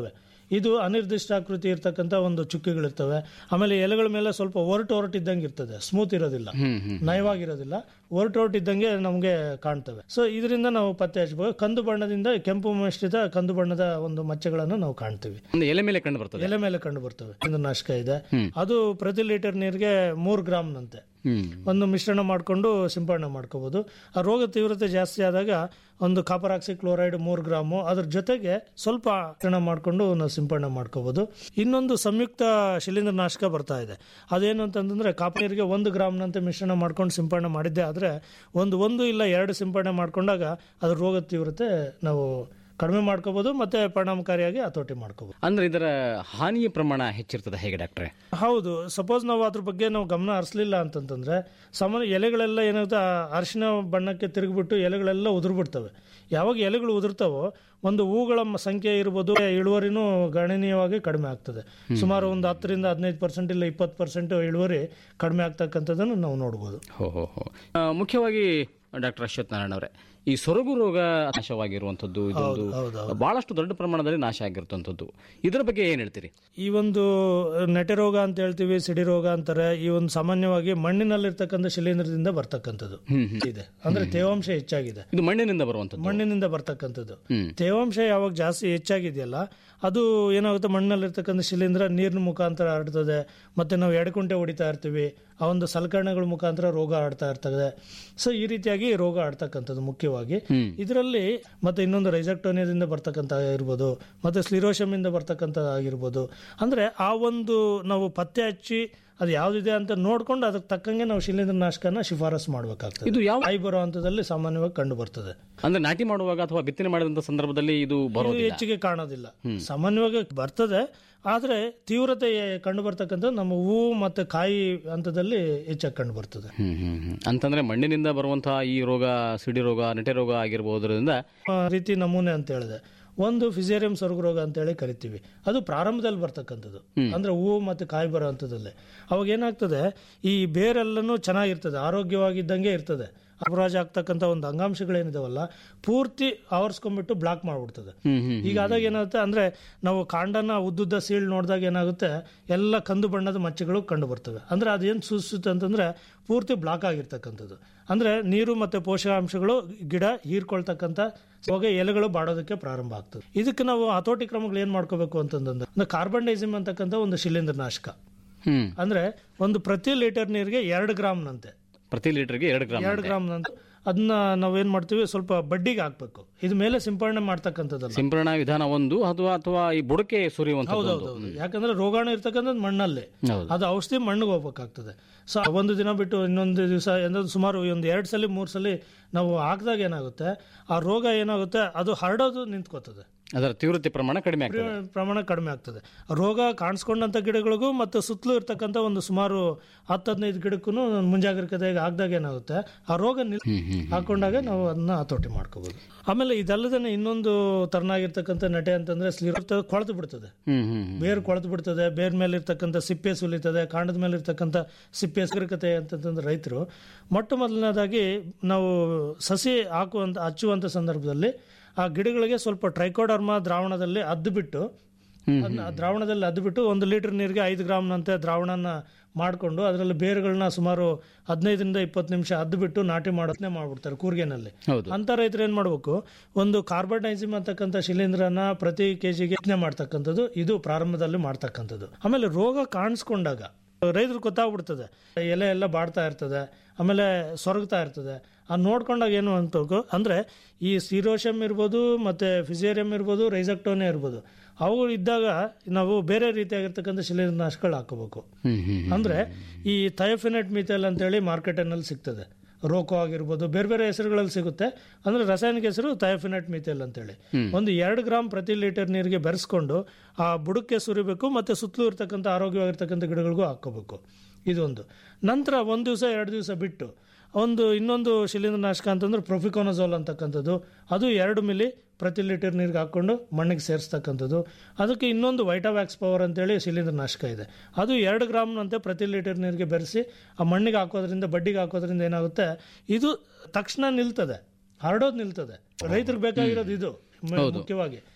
ಇದು ಅನಿರ್ದಿಷ್ಟಾಕೃತಿ ಇರ್ತಕ್ಕಂಥ ಒಂದು ಚುಕ್ಕಿಗಳಿರ್ತವೆ ಆಮೇಲೆ ಎಲೆಗಳ ಮೇಲೆ ಸ್ವಲ್ಪ ಒರಟು ಒರಟು ಇದ್ದಂಗೆ ಇರ್ತದೆ ಸ್ಮೂತ್ ಇರೋದಿಲ್ಲ ನಯವಾಗಿರೋದಿಲ್ಲ ಒರಟು ಒರಟು ಇದ್ದಂಗೆ ನಮಗೆ ಕಾಣ್ತವೆ ಸೊ ಇದರಿಂದ ನಾವು ಪತ್ತೆ ಹಚ್ಚಬಹುದು ಕಂದು ಬಣ್ಣದಿಂದ ಕೆಂಪು ಮಿಶ್ರಿತ ಕಂದು ಬಣ್ಣದ ಒಂದು ಮಚ್ಚೆಗಳನ್ನು ನಾವು ಕಾಣ್ತೀವಿ ಒಂದು ಎಲೆ ಮೇಲೆ ಕಂಡು ಬರ್ತದೆ ಎಲೆ ಮೇಲೆ ಕಂಡು ಬರ್ತವೆ ಒಂದು ನಾಶಕ ಇದೆ ಅದು ಪ್ರತಿ ಲೀಟರ್ ನೀರಿಗೆ ಮೂರು ಗ್ರಾಮ್ನಂತೆ ಒಂದು ಮಿಶ್ರಣ ಮಾಡಿಕೊಂಡು ಸಿಂಪಡಣೆ ಮಾಡ್ಕೋಬಹುದು ಆ ರೋಗ ತೀವ್ರತೆ ಜಾಸ್ತಿ ಆದಾಗ ಒಂದು ಕಾಪರ್ ಆಕ್ಸಿ ಕ್ಲೋರೈಡ್ ಮೂರು ಗ್ರಾಮು ಅದ್ರ ಜೊತೆಗೆ ಸ್ವಲ್ಪ ಮಿಶ್ರಣ ಮಾಡಿಕೊಂಡು ನಾವು ಸಿಂಪಡಣೆ ಮಾಡ್ಕೋಬಹುದು ಇನ್ನೊಂದು ಸಂಯುಕ್ತ ಶಿಲೀಂಧ್ರ ನಾಶಕ ಬರ್ತಾ ಇದೆ ಅದೇನು ಅಂತಂದ್ರೆ ಕಾಪರ್ ನೀರಿಗೆ ಒಂದು ಗ್ರಾಮ್ನಂತೆ ಮಿಶ್ರಣ ಮಾಡ್ಕೊಂಡು ಸಿಂಪಡಣೆ ಮಾಡಿದ್ದೆ ಆದ್ರೆ ಒಂದು ಒಂದು ಇಲ್ಲ ಎರಡು ಸಿಂಪಡಣೆ ಮಾಡ್ಕೊಂಡಾಗ ಅದ್ರ ರೋಗದ ತೀವ್ರತೆ ನಾವು ಕಡಿಮೆ ಮಾಡ್ಕೋಬಹುದು ಮತ್ತೆ ಪರಿಣಾಮಕಾರಿಯಾಗಿ ಹತೋಟಿ ಮಾಡ್ಕೋಬಹುದು ಅಂದ್ರೆ ಇದರ ಹಾನಿಯ ಪ್ರಮಾಣ ಹೆಚ್ಚಿರ್ತದೆ ಹೇಗೆ ಡಾಕ್ಟ್ರೆ ಹೌದು ಸಪೋಸ್ ನಾವು ಅದ್ರ ಬಗ್ಗೆ ನಾವು ಗಮನ ಹರಿಸಲಿಲ್ಲ ಅಂತಂತಂದ್ರೆ ಸಾಮಾನ್ಯ ಎಲೆಗಳೆಲ್ಲ ಏನಾಗುತ್ತೆ ಆ ಅರಿಶಿನ ಬಣ್ಣಕ್ಕೆ ತಿರುಗಿಬಿಟ್ಟು ಎಲೆಗಳೆಲ್ಲ ಉದುರ್ಬಿಡ್ತವೆ ಯಾವಾಗ ಎಲೆಗಳು ಉದುರ್ತಾವೋ ಒಂದು ಹೂಗಳ ಮ- ಸಂಖ್ಯೆ ಇರ್ಬೋದು ಇಳುವರಿನೂ ಗಣನೀಯವಾಗಿ ಕಡಿಮೆ ಆಗ್ತದೆ ಸುಮಾರು ಒಂದು ಹತ್ತರಿಂದ ಹದಿನೈದು ಪರ್ಸೆಂಟ್ ಇಲ್ಲ ಇಪ್ಪತ್ತು ಪರ್ಸೆಂಟ್ ಇಳುವರಿ ಕಡಿಮೆ ಆಗ್ತಕ್ಕಂಥದ್ದನ್ನು ನಾವು ನೋಡ್ಬೋದು ಹೋ ಹೋ ಹೋ ಆ, ಮುಖ್ಯವಾಗಿ ಡಾಕ್ಟರ್ ಅಶ್ವಥ್ ನಾರಾಯಣ ಅವರೇ ಈ ಸೊರಗು ರೋಗ ನಾಶವಾಗಿರುವಂಥದ್ದು ಇದೊಂದು ಬಹಳಷ್ಟು ದೊಡ್ಡ ಪ್ರಮಾಣದಲ್ಲಿ ನಾಶ ಆಗಿರುವಂಥದ್ದು ಇದರ ಬಗ್ಗೆ ಏನ್ ಹೇಳ್ತೀರಿ ಈ ಒಂದು ನೆಟೆ ರೋಗ ಅಂತ ಹೇಳ್ತೀವಿ ಸಿಡಿ ರೋಗ ಅಂತಾರೆ ಈ ಒಂದು ಸಾಮಾನ್ಯವಾಗಿ ಮಣ್ಣಿನಲ್ಲಿರ್ತಕ್ಕಂಥ ಶಿಲೀಂಧ್ರದಿಂದ ಬರ್ತಕ್ಕಂಥದ್ದು ಇದೆ ಅಂದ್ರೆ ತೇವಾಂಶ ಹೆಚ್ಚಾಗಿದೆ ಇದು ಮಣ್ಣಿನಿಂದ ಬರುವಂಥದ್ದು ಮಣ್ಣಿನಿಂದ ಬರ್ತಕ್ಕಂಥದ್ದು ತೇವಾಂಶ ಯಾವಾಗ ಜಾಸ್ತಿ ಹೆಚ್ಚಾಗಿದೆಯಲ್ಲ ಅದು ಏನಾಗುತ್ತೆ ಮಣ್ಣಲ್ಲಿರ್ತಕ್ಕಂಥ ಶಿಲೀಂಧ್ರ ನೀರಿನ ಮುಖಾಂತರ ಹರಡ್ತದೆ ಮತ್ತೆ ನಾವು ಎಡಕುಂಟೆ ಹೊಡಿತಾ ಇರ್ತೀವಿ ಆ ಒಂದು ಸಲಕರಣೆಗಳ ಮುಖಾಂತರ ರೋಗ ಹರಡ್ತಾ ಇರ್ತದೆ ಸೊ ಈ ರೀತಿಯಾಗಿ ರೋಗ ಹರಡ್ತಕ್ಕಂಥದ್ದು ಮುಖ್ಯವಾಗಿ ಇದರಲ್ಲಿ ಮತ್ತೆ ಇನ್ನೊಂದು ರೈಸಕ್ಟೋನಿಯದಿಂದ ಬರ್ತಕ್ಕಂಥ ಇರ್ಬೋದು ಮತ್ತೆ ಸ್ಲಿರೋಶಮ್ ಇಂದ ಬರ್ತಕ್ಕಂಥ ಆಗಿರ್ಬೋದು ಅಂದ್ರೆ ಆ ಒಂದು ನಾವು ಪತ್ತೆ ಹಚ್ಚಿ ಅದು ಯಾವ್ದಿದೆ ಅಂತ ನೋಡ್ಕೊಂಡು ಅದಕ್ಕೆ ತಕ್ಕಂಗೆ ನಾವು ಶಿಲೀಂಧ್ರ ನಾಶಕನ ಶಿಫಾರಸು ಮಾಡಬೇಕಾಗ್ತದೆ ಇದು ಯಾವ ಕಾಯಿ ಬರೋ ಹಂತದಲ್ಲಿ ಸಾಮಾನ್ಯವಾಗಿ ಕಂಡು ಬರ್ತದೆ ಅಂದ್ರೆ ನಾಟಿ ಮಾಡುವಾಗ ಅಥವಾ ಬಿತ್ತನೆ ಮಾಡಿದಂತ ಸಂದರ್ಭದಲ್ಲಿ ಇದು ಇದು ಬರೋದಿಲ್ಲ ಹೆಚ್ಚಿಗೆ ಕಾಣೋದಿಲ್ಲ ಸಾಮಾನ್ಯವಾಗಿ ಬರ್ತದೆ ಆದ್ರೆ ತೀವ್ರತೆ ಕಂಡು ಬರ್ತಕ್ಕಂಥ ನಮ್ಮ ಹೂವು ಮತ್ತೆ ಕಾಯಿ ಹಂತದಲ್ಲಿ ಹೆಚ್ಚಾಗಿ ಕಂಡು ಬರ್ತದೆ ಹ್ಮ್ ಹ್ಮ್ ಹ್ಮ್. ಅಂತಂದ್ರೆ ಮಣ್ಣಿನಿಂದ ಬರುವಂತಹ ಈ ರೋಗ ಸಿಡಿ ರೋಗ ನೆಟೆ ರೋಗ ಆಗಿರಬಹುದರಿಂದ ಆ ರೀತಿ ನಮೂನೆ ಅಂತ ಹೇಳಿದೆ ಒಂದು ಫಿಸೇರಿಯಂ ಸ್ವರ್ಗ ರೋಗ ಅಂತ ಹೇಳಿ ಕರಿತೀವಿ ಅದು ಪ್ರಾರಂಭದಲ್ಲಿ ಬರ್ತಕ್ಕಂಥದ್ದು ಅಂದ್ರೆ ಹೂವು ಮತ್ತೆ ಕಾಯಿ ಬರೋ ಹಂತದಲ್ಲಿ ಅವಾಗ ಏನಾಗ್ತದೆ ಈ ಬೇರೆಲ್ಲನೂ ಚೆನ್ನಾಗಿರ್ತದೆ ಆರೋಗ್ಯವಾಗಿದ್ದಂಗೆ ಇರ್ತದೆ ಅಪರಾಜ ಆಗ್ತಕ್ಕಂಥ ಒಂದು ಅಂಗಾಂಶಗಳೇನಿದಾವಲ್ಲ ಪೂರ್ತಿ ಆವರಿಸ್ಕೊಂಡ್ಬಿಟ್ಟು ಬ್ಲಾಕ್ ಮಾಡ್ಬಿಡ್ತದೆ ಈಗ ಆದಾಗ ಏನಾಗುತ್ತೆ ಅಂದ್ರೆ ನಾವು ಕಾಂಡನ ಉದ್ದುದ್ದ ಸೀಳ್ ನೋಡಿದಾಗ ಏನಾಗುತ್ತೆ ಎಲ್ಲ ಕಂದು ಬಣ್ಣದ ಮಚ್ಚೆಗಳು ಕಂಡು ಬರ್ತವೆ ಅಂದ್ರೆ ಅದೇನು ಸೂಚಿಸುತ್ತೆ ಅಂತಂದ್ರೆ ಪೂರ್ತಿ ಬ್ಲಾಕ್ ಆಗಿರ್ತಕ್ಕಂಥದ್ದು ಅಂದ್ರೆ ನೀರು ಮತ್ತೆ ಪೋಷಕಾಂಶಗಳು ಗಿಡ ಹೀರ್ಕೊಳ್ತಕ್ಕಂಥ ಅವಾಗ ಎಲೆಗಳು ಬಾಡೋದಕ್ಕೆ ಪ್ರಾರಂಭ ಆಗ್ತದೆ ಇದಕ್ಕೆ ನಾವು ಹತೋಟಿ ಕ್ರಮಗಳು ಏನ್ ಮಾಡ್ಕೋಬೇಕು ಅಂತಂದ್ರೆ ಅಂದ್ರೆ ಕಾರ್ಬನ್ ಡೈಸಿಮ್ ಅಂತಕ್ಕಂಥ ಒಂದು ಶಿಲೀಂಧ್ರ ನಾಶಕ ಹ್ಮ್ ಅಂದ್ರೆ ಒಂದು ಪ್ರತಿ ಲೀಟರ್ ನೀರಿಗೆ ಎರಡು ಗ್ರಾಮ್ನಂತೆ ಪ್ರತಿ ಲೀಟರ್ಗೆ ಎರಡು ಗ್ರಾಮ್ ಎರಡು ಗ್ರಾಮ್ನಂತೆ ಅದನ್ನ ನಾವೇನ್ ಮಾಡ್ತೀವಿ ಸ್ವಲ್ಪ ಬಡ್ಡಿಗೆ ಹಾಕ್ಬೇಕು ಇದು ಮೇಲೆ ಸಿಂಪಡಣೆ ಮಾಡ್ತಕ್ಕಂಥದ್ದಲ್ಲ ಸಿಂಪರಣಾ ವಿಧಾನ ಒಂದು ಅಥವಾ ಅಥವಾ ಈ ಬುಡಕೆ ಸುರಿಯುವಂಥದ್ದು ಹೌದೌದು ಯಾಕಂದ್ರೆ ರೋಗಾಣು ಇರ್ತಕ್ಕಂಥದ್ದು ಮಣ್ಣಲ್ಲಿ ಹೌದು. ಅದು ಔಷಧಿ ಮಣ್ಣಿಗೆ ಹೋಗ್ಬೇಕಾಗ್ತದೆ ಸೊ ಒಂದು ದಿನ ಬಿಟ್ಟು ಇನ್ನೊಂದು ದಿವಸ ಏನಾದ್ರು ಸುಮಾರು ಒಂದು ಎರಡು ಸಲ ಮೂರು ಸಲ ನಾವು ಹಾಕಿದಾಗ ಏನಾಗುತ್ತೆ ಆ ರೋಗ ಏನಾಗುತ್ತೆ ಅದು ಹರಡೋದು ನಿಂತ್ಕೋತದೆ ಅದರ ತೀವ್ರತೆ ಪ್ರಮಾಣ ಕಡಿಮೆ ಆಗ್ತದೆ ಪ್ರ- ಪ್ರಮಾಣ ಕಡಿಮೆ ಆಗ್ತದೆ ರೋಗ ಕಾಣಿಸ್ಕೊಂಡಂತ ಗಿಡಗಳಿಗೂ ಮತ್ತು ಸುತ್ತಲೂ ಇರ್ತಕ್ಕಂಥ ಒಂದು ಸುಮಾರು ಹತ್ತು ಹದಿನೈದು ಗಿಡಕ್ಕೂ ಮುಂಜಾಗ್ರತೆಗೆ ಆಗ್ದಾಗ ಏನಾಗುತ್ತೆ ಆ ರೋಗ ನಿಲ್ ಹಾಕೊಂಡಾಗ ನಾವು ಅದನ್ನ ಹತೋಟಿ ಮಾಡ್ಕೋಬಹುದು ಆಮೇಲೆ ಇದಲ್ಲದೆ ಇನ್ನೊಂದು ತರನಾಗಿರ್ತಕ್ಕಂಥ ನಟೆ ಅಂತಂದ್ರೆ ಸ್ಲಿರ ಕೊಳೆತು ಬಿಡ್ತದೆ ಹ್ಮ್ ಹ್ಮ್ ಹ್ಮ್. ಬೇರು ಕೊಳೆತು ಬಿಡ್ತದೆ ಬೇರ್ ಮೇಲೆ ಇರ್ತಕ್ಕಂಥ ಸಿಪ್ಪೆ ಸುಲಿತದೆ ಕಾಂಡದ ಮೇಲೆ ಇರ್ತಕ್ಕಂಥ ಸಿಪ್ಪೆ ಸುರಿಕತೆ ಅಂತಂದ್ರೆ ರೈತರು ಮೊಟ್ಟ ಮೊದಲನೇದಾಗಿ ನಾವು ಸಸಿ ಹಾಕುವಂತ ಹಚ್ಚುವಂತ ಸಂದರ್ಭದಲ್ಲಿ ಆ ಗಿಡಗಳಿಗೆ ಸ್ವಲ್ಪ ಟ್ರೈಕೋಡರ್ಮಾ ದ್ರಾವಣದಲ್ಲಿ ಅದ್ದು ಬಿಟ್ಟು ಅದನ್ನ ಆ ದ್ರಾವಣದಲ್ಲಿ ಅದ್ದು ಬಿಟ್ಟು ಒಂದು ಲೀಟರ್ ನೀರಿಗೆ ಐದು ಗ್ರಾಮ್ನಂತೆ ದ್ರಾವಣನ ಮಾಡಿಕೊಂಡು ಅದರಲ್ಲಿ ಬೇರುಗಳನ್ನ ಸುಮಾರು ಹದಿನೈದರಿಂದ ಇಪ್ಪತ್ತು ನಿಮಿಷ ಅದ್ದು ಬಿಟ್ಟು ನಾಟಿ ಮಾಡೋದನ್ನೇ ಮಾಡ್ಬಿಡ್ತಾರೆ ಕೂರ್ಗೆನಲ್ಲಿ ಹೌದು. ಅಂತ ರೈತರು ಏನ್ ಮಾಡ್ಬೇಕು ಒಂದು ಕಾರ್ಬನೈಸಿಮ್ ಅಂತಕ್ಕಂಥ ಶಿಲೀಂಧ್ರನ ಪ್ರತಿ ಕೆಜಿಗೆ ಯತ್ನೆ ಮಾಡ್ತಕ್ಕಂಥದ್ದು ಇದು ಪ್ರಾರಂಭದಲ್ಲಿ ಮಾಡ್ತಕ್ಕಂಥದ್ದು ಆಮೇಲೆ ರೋಗ ಕಾಣಿಸ್ಕೊಂಡಾಗ ರೈತರು ಗೊತ್ತಾಗ್ಬಿಡ್ತದೆ ಎಲೆ ಎಲ್ಲ ಬಾಡ್ತಾ ಇರ್ತದೆ ಆಮೇಲೆ ಸೊರಗ್ತಾ ಇರ್ತದೆ ಆ ನೋಡ್ಕೊಂಡಾಗ ಏನು ಅನ್ಬೇಕು ಅಂದ್ರೆ ಈ ಸಿರೋಶಮ್ ಇರ್ಬೋದು ಮತ್ತೆ ಫಿಸೇರಿಯಂ ಇರ್ಬೋದು ರೈಸಕ್ಟೋನೆ ಇರ್ಬೋದು ಅವುಗಳು ಇದ್ದಾಗ ನಾವು ಬೇರೆ ರೀತಿಯಾಗಿರ್ತಕ್ಕಂಥ ಶಿಲೀಂಧ್ರನಾಶಕಗಳು ಹಾಕೋಬೇಕು ಹ್ಮ್ ಹ್ಮ್ ಅಂದ್ರೆ ಈ ಥಯೋಫಿನೆಟ್ ಮಿಥೈಲ್ ಅಂತೇಳಿ ಮಾರ್ಕೆಟಿನಲ್ಲಿ ಸಿಗ್ತದೆ ರೋಕೋ ಆಗಿರ್ಬೋದು ಬೇರೆ ಬೇರೆ ಹೆಸರುಗಳಲ್ಲಿ ಸಿಗುತ್ತೆ ಅಂದ್ರೆ ರಾಸಾಯನಿಕ ಹೆಸರು ಥಯೋಫಿನೆಟ್ ಮಿಥೈಲ್ ಅಂತೇಳಿ ಒಂದು ಎರಡು ಗ್ರಾಮ್ ಪ್ರತಿ ಲೀಟರ್ ನೀರಿಗೆ ಬೆರೆಸ್ಕೊಂಡು ಆ ಬುಡಕ್ಕೆ ಸುರಿಬೇಕು ಮತ್ತೆ ಸುತ್ತಲೂ ಇರ್ತಕ್ಕಂಥ ಆರೋಗ್ಯವಾಗಿರ್ತಕ್ಕಂಥ ಗಿಡಗಳಿಗೂ ಹಾಕೋಬೇಕು ಇದೊಂದು ನಂತರ ಒಂದು ದಿವಸ ಎರಡು ದಿವಸ ಬಿಟ್ಟು ಒಂದು ಇನ್ನೊಂದು ಶಿಲೀಂಧ್ರನಾಶಕ ಅಂತಂದ್ರೆ ಪ್ರೊಫಿಕೋನಜೋಲ್ ಅಂತಕ್ಕಂಥದ್ದು ಅದು ಎರಡು ಮಿಲಿ ಪ್ರತಿ ಲೀಟರ್ ನೀರಿಗೆ ಹಾಕ್ಕೊಂಡು ಮಣ್ಣಿಗೆ ಸೇರಿಸ್ತಕ್ಕಂಥದ್ದು ಅದಕ್ಕೆ ಇನ್ನೊಂದು ವೈಟಾವ್ಯಾಕ್ಸ್ ಪವರ್ ಅಂತೇಳಿ ಶಿಲೀಂಧ್ರನಾಶಕ ಇದೆ ಅದು ಎರಡು ಗ್ರಾಮ್ನಂತೆ ಪ್ರತಿ ಲೀಟರ್ ನೀರಿಗೆ ಬೆರೆಸಿ ಆ ಮಣ್ಣಿಗೆ ಹಾಕೋದ್ರಿಂದ ಬಡ್ಡಿಗೆ ಹಾಕೋದ್ರಿಂದ ಏನಾಗುತ್ತೆ ಇದು ತಕ್ಷಣ ನಿಲ್ತದೆ ಹರಡೋದು ನಿಲ್ತದೆ ರೈತರಿಗೆ ಬೇಕಾಗಿರೋದು ಇದು ಮ- ಮುಖ್ಯವಾಗಿ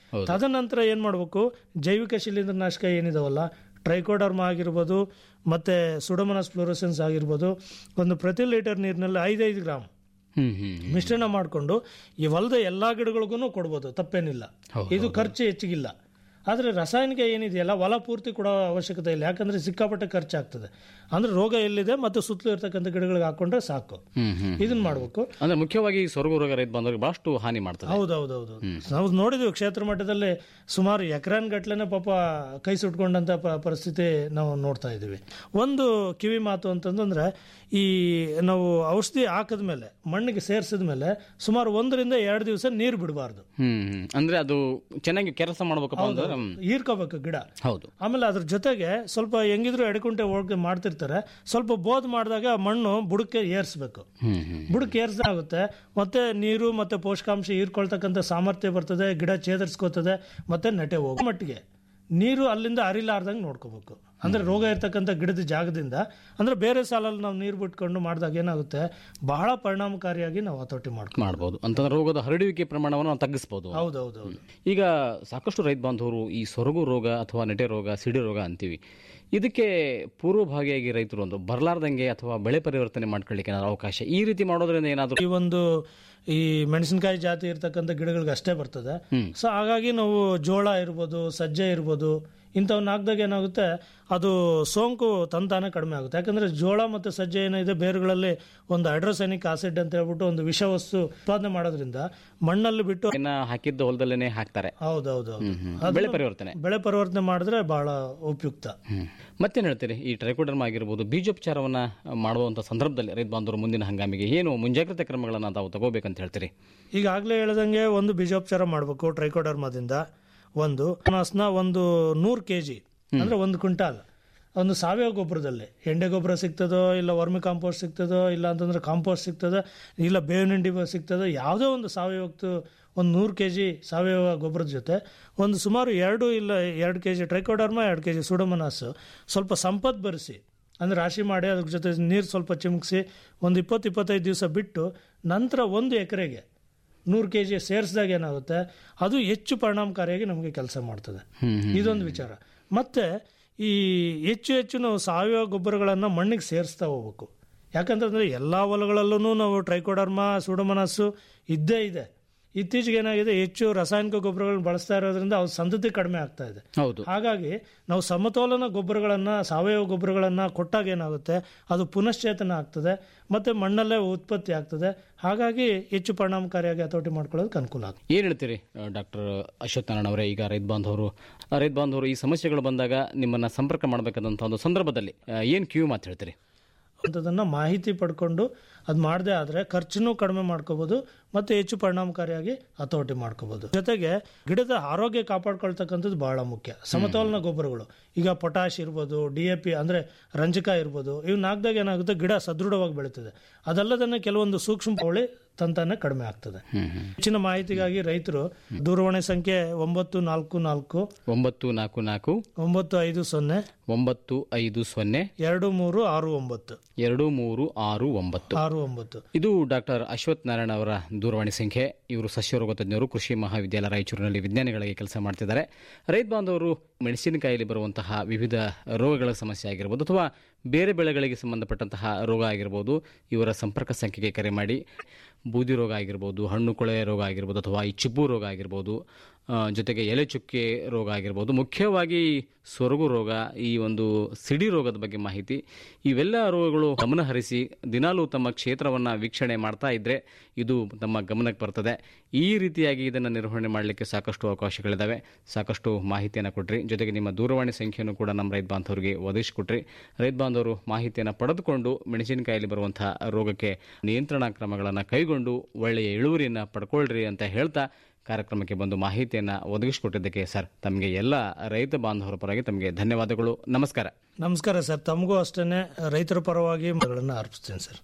ಹೌದು. ತದನಂತರ ಏನ್ ಮಾಡ್ಬೇಕು ಜೈವಿಕ ಶಿಲೀಂಧ್ರನಾಶಕ ಏನಿದಾವಲ್ಲ ಟ್ರೈಕೋಡರ್ಮ ಆಗಿರ್ಬೋದು ಮತ್ತೆ ಸುಡಮನಸ್ ಫ್ಲೋರೋಸೆನ್ಸ್ ಆಗಿರ್ಬೋದು ಒಂದು ಪ್ರತಿ ಲೀಟರ್ ನೀರಿನಲ್ಲಿ ಐದೈದು ಗ್ರಾಮ್ ಹ್ಮ್ ಹ್ಮ್ ಮಿಶ್ರಣ ಮಾಡಿಕೊಂಡು ಈ ಹೊಲದ ಎಲ್ಲಾ ಗಿಡಗಳಿಗೂ ಕೊಡ್ಬೋದು ತಪ್ಪೇನಿಲ್ಲ ಹೌದು, ಇದು ಖರ್ಚು ಹೆಚ್ಚಿಗಿಲ್ಲ ಆದರೆ ರಾಸಾಯನಿಕ ಏನಿದೆಯಲ್ಲ ಹೊಲ ಪೂರ್ತಿ ಕೊಡೋ ಅವಶ್ಯಕತೆ ಇಲ್ಲ ಯಾಕಂದ್ರೆ ಸಿಕ್ಕಾಪಟ್ಟೆ ಖರ್ಚಾಗ್ತದೆ ಅಂದ್ರೆ ರೋಗ ಎಲ್ಲಿದೆ ಮತ್ತೆ ಸುತ್ತಲೂ ಇರ್ತಕ್ಕಂಥ ಗಿಡಗಳಿಗೆ ಹಾಕೊಂಡ್ರೆ ಸಾಕು ಹ್ಮ್ ಹ್ಮ್ ಇದನ್ನ ಮಾಡ್ಬೇಕು ಅಂದ್ರೆ ಮುಖ್ಯವಾಗಿ ಈ ಸೊರಗು ರೋಗ ರೈತ ಬಾಂಧವರಿಗೆ ಬಹಳಷ್ಟು ಹಾನಿ ಮಾಡ್ತದೆ ಹೌದೌದೌದು ನಾವು ನೋಡಿದ್ವಿ ಕ್ಷೇತ್ರ ಮಟ್ಟದಲ್ಲಿ ಸುಮಾರು ಎಕರಾನ್ ಗಟ್ಲೆನೆ ಪಾಪ ಕೈ ಸುಟ್ಕೊಂಡಂತ ಪ- ಪರಿಸ್ಥಿತಿ ನಾವು ನೋಡ್ತಾ ಇದ್ದೀವಿ ಒಂದು ಕಿವಿ ಮಾತು ಅಂತಂದ್ರೆ ಈ ನಾವು ಔಷಧಿ ಹಾಕಿದ ಮೇಲೆ ಮಣ್ಣಿಗೆ ಸೇರಿಸಿದ ಮೇಲೆ ಸುಮಾರು ಒಂದರಿಂದ ಎರಡು ದಿವಸ ನೀರು ಬಿಡಬಾರ್ದು ಹ್ಮ್ ಹ್ಮ್. ಅಂದ್ರೆ ಅದು ಚೆನ್ನಾಗಿ ಕೆಲಸ ಮಾಡ್ಬೇಕಪ್ಪ ಅಂದ್ರೆ ಹ್ಮ್. ಹೀರ್ಕೋಬೇಕು ಗಿಡ ಹೌದು ಆಮೇಲೆ ಅದ್ರ ಜೊತೆಗೆ ಸ್ವಲ್ಪ ಹೆಂಗಿದ್ರು ಎಡಕುಂಟೆ ಒಳಗೆ ಮಾಡ್ತಿರ್ತಾರೆ ಸ್ವಲ್ಪ ಬೋದ್ ಮಾಡಿದಾಗ ಮಣ್ಣು ಬುಡಕ್ಕೆ ಏರ್ಸ್ಬೇಕು ಹ್ಮ್ ಹ್ಮ್ ಬುಡಕ್ಕೆ ಏರ್ಸಾಗುತ್ತೆ ಮತ್ತೆ ನೀರು ಮತ್ತೆ ಪೋಷಕಾಂಶ ಹೀರ್ಕೊಳ್ತಕ್ಕಂಥ ಸಾಮರ್ಥ್ಯ ಬರ್ತದೆ ಗಿಡ ಚೇತರಿಸ್ಕೋತದೆ ಮತ್ತೆ ನೆಟೆ ಹೋಗೋ ಮಟ್ಟಿಗೆ ನೀರು ಅಲ್ಲಿಂದ ಹರಿಲಾರ್ದಂಗೆ ನೋಡ್ಕೋಬೇಕು ಅಂದ್ರೆ ರೋಗ ಇರ್ತಕ್ಕಂಥ ಗಿಡದ ಜಾಗದಿಂದ ಅಂದ್ರೆ ಬೇರೆ ಸಾಲಲ್ಲಿ ನಾವು ನೀರು ಬಿಟ್ಕೊಂಡು ಮಾಡಿದಾಗ ಏನಾಗುತ್ತೆ ಬಹಳ ಪರಿಣಾಮಕಾರಿಯಾಗಿ ನಾವು ಹತೋಟಿ ಮಾಡ್ಕೊ ಮಾಡ್ಬೋದು ಅಂತಂದ್ರೆ ರೋಗದ ಹರಡುವಿಕೆ ಪ್ರಮಾಣವನ್ನು ನಾವು ತಗ್ಗಿಸಬಹುದು ಹೌದೌದೌದು ಈಗ ಸಾಕಷ್ಟು ರೈತ ಬಾಂಧವರು ಈ ಸೊರಗು ರೋಗ ಅಥವಾ ನೆಟೆ ರೋಗ ಸಿಡಿ ರೋಗ ಅಂತೀವಿ ಇದಕ್ಕೆ ಪೂರ್ವಭಾವಿಯಾಗಿ ರೈತರು ಒಂದು ಬರಲಾರ್ದಂಗೆ ಅಥವಾ ಬೆಳೆ ಪರಿವರ್ತನೆ ಮಾಡ್ಕೊಳ್ಳಿಕ್ಕೆ ಏನಾದ್ರು ಅವಕಾಶ ಈ ರೀತಿ ಮಾಡೋದ್ರಿಂದ ಏನಾದರೂ ಈ ಒಂದು ಈ ಮೆಣಸಿನಕಾಯಿ ಜಾತಿ ಇರ್ತಕ್ಕಂಥ ಗಿಡಗಳಿಗೆ ಅಷ್ಟೇ ಬರ್ತದೆ ಸೊ ಹಾಗಾಗಿ ನಾವು ಜೋಳ ಇರ್ಬೋದು ಸಜ್ಜೆ ಇರ್ಬೋದು ಇಂಥವನ್ನ ಹಾಕಿದಾಗ ಏನಾಗುತ್ತೆ ಅದು ಸೋಂಕು ತಂತಾನೆ ಕಡಿಮೆ ಆಗುತ್ತೆ ಯಾಕಂದ್ರೆ ಜೋಳ ಮತ್ತು ಸಜ್ಜೆ ಏನಿದೆ ಬೇರುಗಳಲ್ಲಿ ಒಂದು ಹೈಡ್ರೋಸೈನಿಕ್ ಆಸಿಡ್ ಅಂತ ಹೇಳ್ಬಿಟ್ಟು ಒಂದು ವಿಷವಸ್ತು ಉತ್ಪಾದನೆ ಮಾಡೋದ್ರಿಂದ ಮಣ್ಣಲ್ಲಿ ಬಿಟ್ಟು ಹಾಕಿದ್ದ ಹೊಲದಲ್ಲೇನೆ ಹಾಕ್ತಾರೆ ಹೌದೌದು ಹ್ಮ್, ಹ್ಮ್. ಬೆಳೆ ಪರಿವರ್ತನೆ ಬೆಳೆ ಪರಿವರ್ತನೆ ಮಾಡಿದ್ರೆ ಬಹಳ ಉಪಯುಕ್ತ ಮತ್ತೇನು ಹೇಳ್ತೀರಿ ಈ ಟ್ರೈಕೋಡರ್ಮ ಆಗಿರ್ಬೋದು ಬೀಜೋಪಚಾರವನ್ನ ಮಾಡುವಂಥ ಸಂದರ್ಭದಲ್ಲಿ ರೈತ ಬಾಂಧವರು ಮುಂದಿನ ಹಂಗಾಮಿಗೆ ಏನು ಮುಂಜಾಗ್ರತೆ ಕ್ರಮಗಳನ್ನು ತಾವು ತಗೋಬೇಕಂತ ಹೇಳ್ತೀರಿ ಈಗಾಗಲೇ ಹೇಳ್ದಂಗೆ ಒಂದು ಬೀಜೋಪಚಾರ ಮಾಡಬೇಕು ಟ್ರೈಕೋಡರ್ಮಾದಿಂದ ಒಂದು ಅನಾಸ್ನ ಒಂದು ನೂರು ಕೆ ಜಿ ಅಂದ್ರೆ ಒಂದು ಕ್ವಿಂಟಾಲ್ ಒಂದು ಸಾವಯವ ಗೊಬ್ಬರದಲ್ಲಿ ಎಂಡೆ ಗೊಬ್ಬರ ಸಿಗ್ತದೋ ಇಲ್ಲ ವರ್ಮಿ ಕಾಂಪೋಸ್ಟ್ ಸಿಗ್ತದೋ ಇಲ್ಲ ಅಂತಂದ್ರೆ ಕಾಂಪೋಸ್ಟ್ ಸಿಗ್ತದೋ ಇಲ್ಲ ಬೇವಿನ ಹಿಂಡಿ ಸಿಗ್ತದೋ ಯಾವುದೋ ಒಂದು ಸಾವಯವತ್ತು ಒಂದು ನೂರು ಕೆ ಜಿ ಸಾವಯವ ಗೊಬ್ಬರದ ಜೊತೆ ಒಂದು ಸುಮಾರು ಎರಡು ಇಲ್ಲ ಎರಡು ಕೆ ಜಿ ಟ್ರೈಕೋಡರ್ಮಾ ಎರಡು ಕೆ ಜಿ ಸುಡಮನಾಸ್ ಸ್ವಲ್ಪ ಸಂಪತ್ ಬರೆಸಿ ಅಂದರೆ ರಾಶಿ ಮಾಡಿ ಅದ್ರ ಜೊತೆ ನೀರು ಸ್ವಲ್ಪ ಚಿಮುಕಿಸಿ ಒಂದು ಇಪ್ಪತ್ತು ಇಪ್ಪತ್ತೈದು ದಿವಸ ಬಿಟ್ಟು ನಂತರ ಒಂದು ಎಕರೆಗೆ ನೂರು ಕೆ ಜಿ ಸೇರಿಸಿದಾಗ ಏನಾಗುತ್ತೆ ಅದು ಹೆಚ್ಚು ಪರಿಣಾಮಕಾರಿಯಾಗಿ ನಮಗೆ ಕೆಲಸ ಮಾಡ್ತದೆ ಇದೊಂದು ವಿಚಾರ ಮತ್ತೆ ಈ ಹೆಚ್ಚು ಹೆಚ್ಚು ನಾವು ಸಾವಯವ ಗೊಬ್ಬರಗಳನ್ನು ಮಣ್ಣಿಗೆ ಸೇರಿಸ್ತಾ ಹೋಗ್ಬೇಕು ಯಾಕಂತಂದ್ರೆ ಎಲ್ಲ ಹೊಲಗಳಲ್ಲೂ ನಾವು ಟ್ರೈಕೋಡರ್ಮಾ ಸುಡಮನಸ್ಸು ಇದ್ದೇ ಇದೆ ಇತ್ತೀಚೆಗೆ ಏನಾಗಿದೆ ಹೆಚ್ಚು ರಾಸಾಯನಿಕ ಗೊಬ್ಬರಗಳನ್ನು ಬಳಸ್ತಾ ಇರೋದ್ರಿಂದ ಅವ್ರ ಸಂತತಿ ಕಡಿಮೆ ಆಗ್ತಾ ಇದೆ ಹೌದು ಹಾಗಾಗಿ ನಾವು ಸಮತೋಲನ ಗೊಬ್ಬರಗಳನ್ನು ಸಾವಯವ ಗೊಬ್ಬರಗಳನ್ನು ಕೊಟ್ಟಾಗ ಏನಾಗುತ್ತೆ ಅದು ಪುನಶ್ಚೇತನ ಆಗ್ತದೆ ಮತ್ತೆ ಮಣ್ಣಲ್ಲೇ ಉತ್ಪತ್ತಿ ಆಗ್ತದೆ ಹಾಗಾಗಿ ಹೆಚ್ಚು ಪರಿಣಾಮಕಾರಿಯಾಗಿ ಹತೋಟಿ ಮಾಡ್ಕೊಳ್ಳೋದಕ್ಕೆ ಅನುಕೂಲ ಆಗ್ತದೆ ಏನು ಹೇಳ್ತೀರಿ ಡಾಕ್ಟರ್ ಅಶ್ವಥ್ ನಾರಾಯಣ ಅವರೇ ಈಗ ರೈತ ಬಾಂಧವರು ರೈತ ಬಾಂಧವರು ಈ ಸಮಸ್ಯೆಗಳು ಬಂದಾಗ ನಿಮ್ಮನ್ನ ಸಂಪರ್ಕ ಮಾಡಬೇಕಾದಂಥ ಒಂದು ಸಂದರ್ಭದಲ್ಲಿ ಏನು ಕ್ಯೂ ಮಾತು ಹೇಳ್ತೀರಿ ಅಂಥದ್ದನ್ನು ಮಾಹಿತಿ ಪಡ್ಕೊಂಡು ಅದು ಮಾಡದೇ ಆದರೆ ಖರ್ಚನ್ನು ಕಡಿಮೆ ಮಾಡ್ಕೋಬೋದು ಮತ್ತು ಹೆಚ್ಚು ಪರಿಣಾಮಕಾರಿಯಾಗಿ ಹತೋಟಿ ಮಾಡ್ಕೋಬೋದು ಜೊತೆಗೆ ಗಿಡದ ಆರೋಗ್ಯ ಕಾಪಾಡ್ಕೊಳ್ತಕ್ಕಂಥದ್ದು ಬಹಳ ಮುಖ್ಯ ಸಮತೋಲನ ಗೊಬ್ಬರಗಳು ಈಗ ಪೊಟ್ಯಾಶ್ ಇರ್ಬೋದು ಡಿ ಎ ಪಿ ಅಂದರೆ ರಂಜಕ ಇರ್ಬೋದು ಇವ್ನ ಹಾಕಿದಾಗ ಏನಾಗುತ್ತೆ ಗಿಡ ಸದೃಢವಾಗಿ ಬೆಳೀತದೆ ಅದಲ್ಲದನ್ನೇ ಕೆಲವೊಂದು ಸೂಕ್ಷ್ಮ ಪೌಳಿ ತಂತಾನೆ ಕಡಿಮೆ ಆಗ್ತದೆ ಹೆಚ್ಚಿನ ಮಾಹಿತಿಗಾಗಿ ರೈತರು ದೂರವಾಣಿ ಸಂಖ್ಯೆ ಒಂಬತ್ತು ನಾಲ್ಕು ನಾಲ್ಕು ಒಂಬತ್ತು ನಾಲ್ಕು ನಾಲ್ಕು ಒಂಬತ್ತು ಐದು ಸೊನ್ನೆ ಒಂಬತ್ತು ಐದು ಸೊನ್ನೆ ಎರಡು ಮೂರು ಆರು ಒಂಬತ್ತು ಎರಡು ಮೂರು ಆರು ಒಂಬತ್ತು ಆರು ಒಂಬತ್ತು ಇದು ಡಾಕ್ಟರ್ ಅಶ್ವಥ್ ನಾರಾಯಣ ಅವರ ದೂರವಾಣಿ ಸಂಖ್ಯೆ ಇವರು ಸಸ್ಯರೋಗ ತಜ್ಞರು ಕೃಷಿ ಮಹಾವಿದ್ಯಾಲಯ ರಾಯಚೂರಿನಲ್ಲಿ ವಿಜ್ಞಾನಿಗಳಿಗೆ ಕೆಲಸ ಮಾಡ್ತಿದ್ದಾರೆ ರೈತ ಬಾಂಧವರು ಮೆಣಸಿನಕಾಯಿಯಲ್ಲಿ ಬರುವಂತಹ ವಿವಿಧ ರೋಗಗಳ ಸಮಸ್ಯೆ ಆಗಿರ್ಬೋದು ಅಥವಾ ಬೇರೆ ಬೆಳೆಗಳಿಗೆ ಸಂಬಂಧಪಟ್ಟಂತಹ ರೋಗ ಆಗಿರ್ಬೋದು ಇವರ ಸಂಪರ್ಕ ಸಂಖ್ಯೆಗೆ ಕರೆ ಮಾಡಿ ಬೂದಿ ರೋಗ ಆಗಿರ್ಬೋದು ಹಣ್ಣು ಕೊಳೆ ರೋಗ ಆಗಿರ್ಬೋದು ಅಥವಾ ಈ ಚಿಬ್ಬು ರೋಗ ಆಗಿರ್ಬೋದು ಆ, ಜೊತೆಗೆ ಎಲೆ ಚುಕ್ಕೆ ರೋಗ ಆಗಿರ್ಬೋದು ಮುಖ್ಯವಾಗಿ ಸೊರಗು ರೋಗ ಈ ಒಂದು ಸಿಡಿ ರೋಗದ ಬಗ್ಗೆ ಮಾಹಿತಿ ಇವೆಲ್ಲ ರೋಗಗಳು ಗಮನಹರಿಸಿ ದಿನಾಲೂ ತಮ್ಮ ಕ್ಷೇತ್ರವನ್ನು ವೀಕ್ಷಣೆ ಮಾಡ್ತಾ ಇದ್ದರೆ ಇದು ತಮ್ಮ ಗಮನಕ್ಕೆ ಬರ್ತದೆ ಈ ರೀತಿಯಾಗಿ ಇದನ್ನು ನಿರ್ವಹಣೆ ಮಾಡಲಿಕ್ಕೆ ಸಾಕಷ್ಟು ಅವಕಾಶಗಳಿದ್ದಾವೆ ಸಾಕಷ್ಟು ಮಾಹಿತಿಯನ್ನು ಕೊಟ್ರಿ ಜೊತೆಗೆ ನಿಮ್ಮ ದೂರವಾಣಿ ಸಂಖ್ಯೆಯನ್ನು ಕೂಡ ನಮ್ಮ ರೈತ ಬಾಂಧವರಿಗೆ ಒದಗಿಸಿಕೊಟ್ರಿ ರೈತ ಬಾಂಧವರು ಮಾಹಿತಿಯನ್ನು ಪಡೆದುಕೊಂಡು ಮೆಣಸಿನಕಾಯಿಯಲ್ಲಿ ಬರುವಂತಹ ರೋಗಕ್ಕೆ ನಿಯಂತ್ರಣ ಕ್ರಮಗಳನ್ನು ಕೈಗೊಂಡು ಒಳ್ಳೆಯ ಇಳುವರಿಯನ್ನು ಪಡ್ಕೊಳ್ರಿ ಅಂತ ಹೇಳ್ತಾ ಕಾರ್ಯಕ್ರಮಕ್ಕೆ ಬಂದು ಮಾಹಿತಿಯನ್ನು ಒದಗಿಸಿಕೊಟ್ಟಿದ್ದಕ್ಕೆ ಸರ್ ತಮಗೆ ಎಲ್ಲ ರೈತ ಬಾಂಧವರ ಪರವಾಗಿ ತಮಗೆ ಧನ್ಯವಾದಗಳು ನಮಸ್ಕಾರ ನಮಸ್ಕಾರ ಸರ್ ತಮಗೂ ಅಷ್ಟೇ ರೈತರ ಪರವಾಗಿ ಮಗಳನ್ನು ಅರ್ಪಿಸ್ತೇನೆ ಸರ್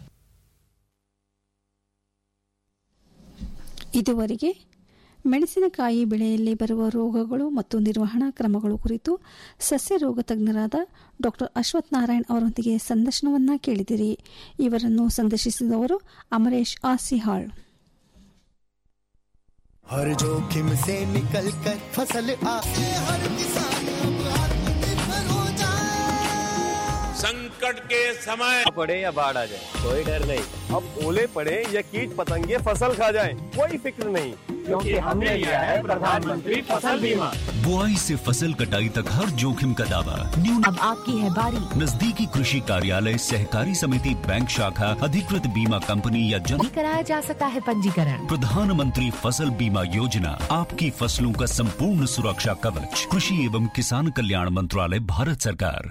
ಇದುವರೆಗೆ ಮೆಣಸಿನಕಾಯಿ ಬೆಳೆಯಲ್ಲಿ ಬರುವ ರೋಗಗಳು ಮತ್ತು ನಿರ್ವಹಣಾ ಕ್ರಮಗಳು ಕುರಿತು ಸಸ್ಯ ರೋಗ ತಜ್ಞರಾದ ಡಾಕ್ಟರ್ ಅಶ್ವಥ್ ನಾರಾಯಣ್ ಅವರೊಂದಿಗೆ ಸಂದರ್ಶನವನ್ನ ಕೇಳಿದಿರಿ ಇವರನ್ನು ಸಂದರ್ಶಿಸಿದವರು ಅಮರೇಶ್ ಆಸಿಹಾಳ್ हर जोखिम से निकल कर फसल आए हर किसान अब आत्मनिर्भर हो जाए संकट के समय पड़े या बाढ़ आ जाए कोई डर नहीं अब ओले पड़े या कीट पतंगे फसल खा जाए कोई फिक्र नहीं क्योंकि हमने लिया है प्रधानमंत्री फसल बीमा बुआई से फसल कटाई तक हर जोखिम का दावा न्यून अब आपकी है बारी नजदीकी कृषि कार्यालय सहकारी समिति बैंक शाखा अधिकृत बीमा कंपनी या जन भी कराया जा सकता है पंजीकरण प्रधानमंत्री फसल बीमा योजना आपकी फसलों का संपूर्ण सुरक्षा कवच कृषि एवं किसान कल्याण मंत्रालय भारत सरकार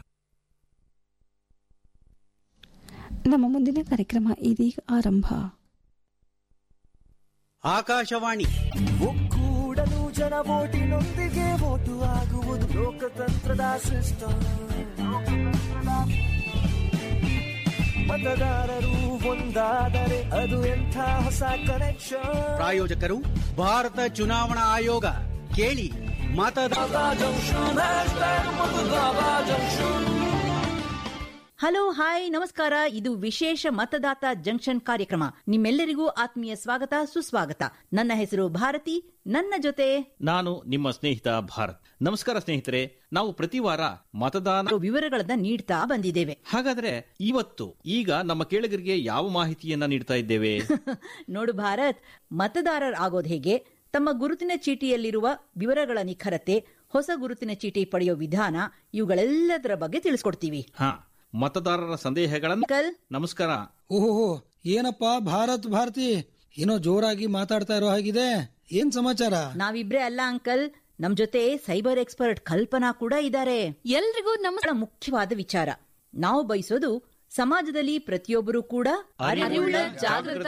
ನಮ್ಮ ಮುಂದಿನ ಕಾರ್ಯಕ್ರಮ ಇದೀಗ ಆರಂಭ ಆಕಾಶವಾಣಿ ಒಕ್ಕೂಡಲು ಜನ ಓಟಿನೊಂದಿಗೆ ಓಟು ಆಗುವುದು ಲೋಕತಂತ್ರದ ಸಿಸ್ಟಮ್ ಮತದಾರರು ಒಂದಾದರೆ ಅದು ಎಂಥ ಹೊಸ ಕನೆಕ್ಷನ್ ಪ್ರಾಯೋಜಕರು ಭಾರತ ಚುನಾವಣಾ ಆಯೋಗ ಕೇಳಿ ಮತದಾರ ಜಂಕ್ಷನ್ ಮತದಾರ ಜಂಕ್ಷನ್ ಹಲೋ ಹಾಯ್ ನಮಸ್ಕಾರ ಇದು ವಿಶೇಷ ಮತದಾತ ಜಂಕ್ಷನ್ ಕಾರ್ಯಕ್ರಮ ನಿಮ್ಮೆಲ್ಲರಿಗೂ ಆತ್ಮೀಯ ಸ್ವಾಗತ ಸುಸ್ವಾಗತ ನನ್ನ ಹೆಸರು ಭಾರತಿ ನನ್ನ ಜೊತೆ ನಾನು ನಿಮ್ಮ ಸ್ನೇಹಿತ ಭಾರತ್ ನಮಸ್ಕಾರ ಸ್ನೇಹಿತರೆ ನಾವು ಪ್ರತಿ ವಾರ ಮತದಾನ ವಿವರಗಳನ್ನ ನೀಡ್ತಾ ಬಂದಿದ್ದೇವೆ ಹಾಗಾದ್ರೆ ಇವತ್ತು ಈಗ ನಮ್ಮ ಕೇಳಗರಿಗೆ ಯಾವ ಮಾಹಿತಿಯನ್ನ ನೀಡ್ತಾ ಇದ್ದೇವೆ ನೋಡು ಭಾರತ್ ಮತದಾರರ್ ಆಗೋದು ಹೇಗೆ ತಮ್ಮ ಗುರುತಿನ ಚೀಟಿಯಲ್ಲಿರುವ ವಿವರಗಳ ನಿಖರತೆ ಹೊಸ ಗುರುತಿನ ಚೀಟಿ ಪಡೆಯೋ ವಿಧಾನ ಇವುಗಳೆಲ್ಲದರ ಬಗ್ಗೆ ತಿಳಿಸ್ಕೊಡ್ತೀವಿ ಹಾ ಮತದಾರರ ಸಂದೇಹಗಳನ್ನು ನಮಸ್ಕಾರ ಓಹೋ ಏನಪ್ಪ ಭಾರತ್ ಭಾರತಿ ಏನೋ ಜೋರಾಗಿ ಮಾತಾಡ್ತಾ ಇರೋ ಹಾಗಿದೆ ಏನ್ ಸಮಾಚಾರ ನಾವಿಬ್ರೇ ಅಲ್ಲ ಅಂಕಲ್ ನಮ್ ಜೊತೆ ಸೈಬರ್ ಎಕ್ಸ್ಪರ್ಟ್ ಕಲ್ಪನಾ ಕೂಡ ಇದ್ದಾರೆ ಎಲ್ರಿಗೂ ನಮ್ಮ ಮುಖ್ಯವಾದ ವಿಚಾರ ನಾವು ಬಯಸೋದು ಸಮಾಜದಲ್ಲಿ ಪ್ರತಿಯೊಬ್ಬರು ಕೂಡ ಅರಿವುಳ್ಳ ಜಾಗೃತ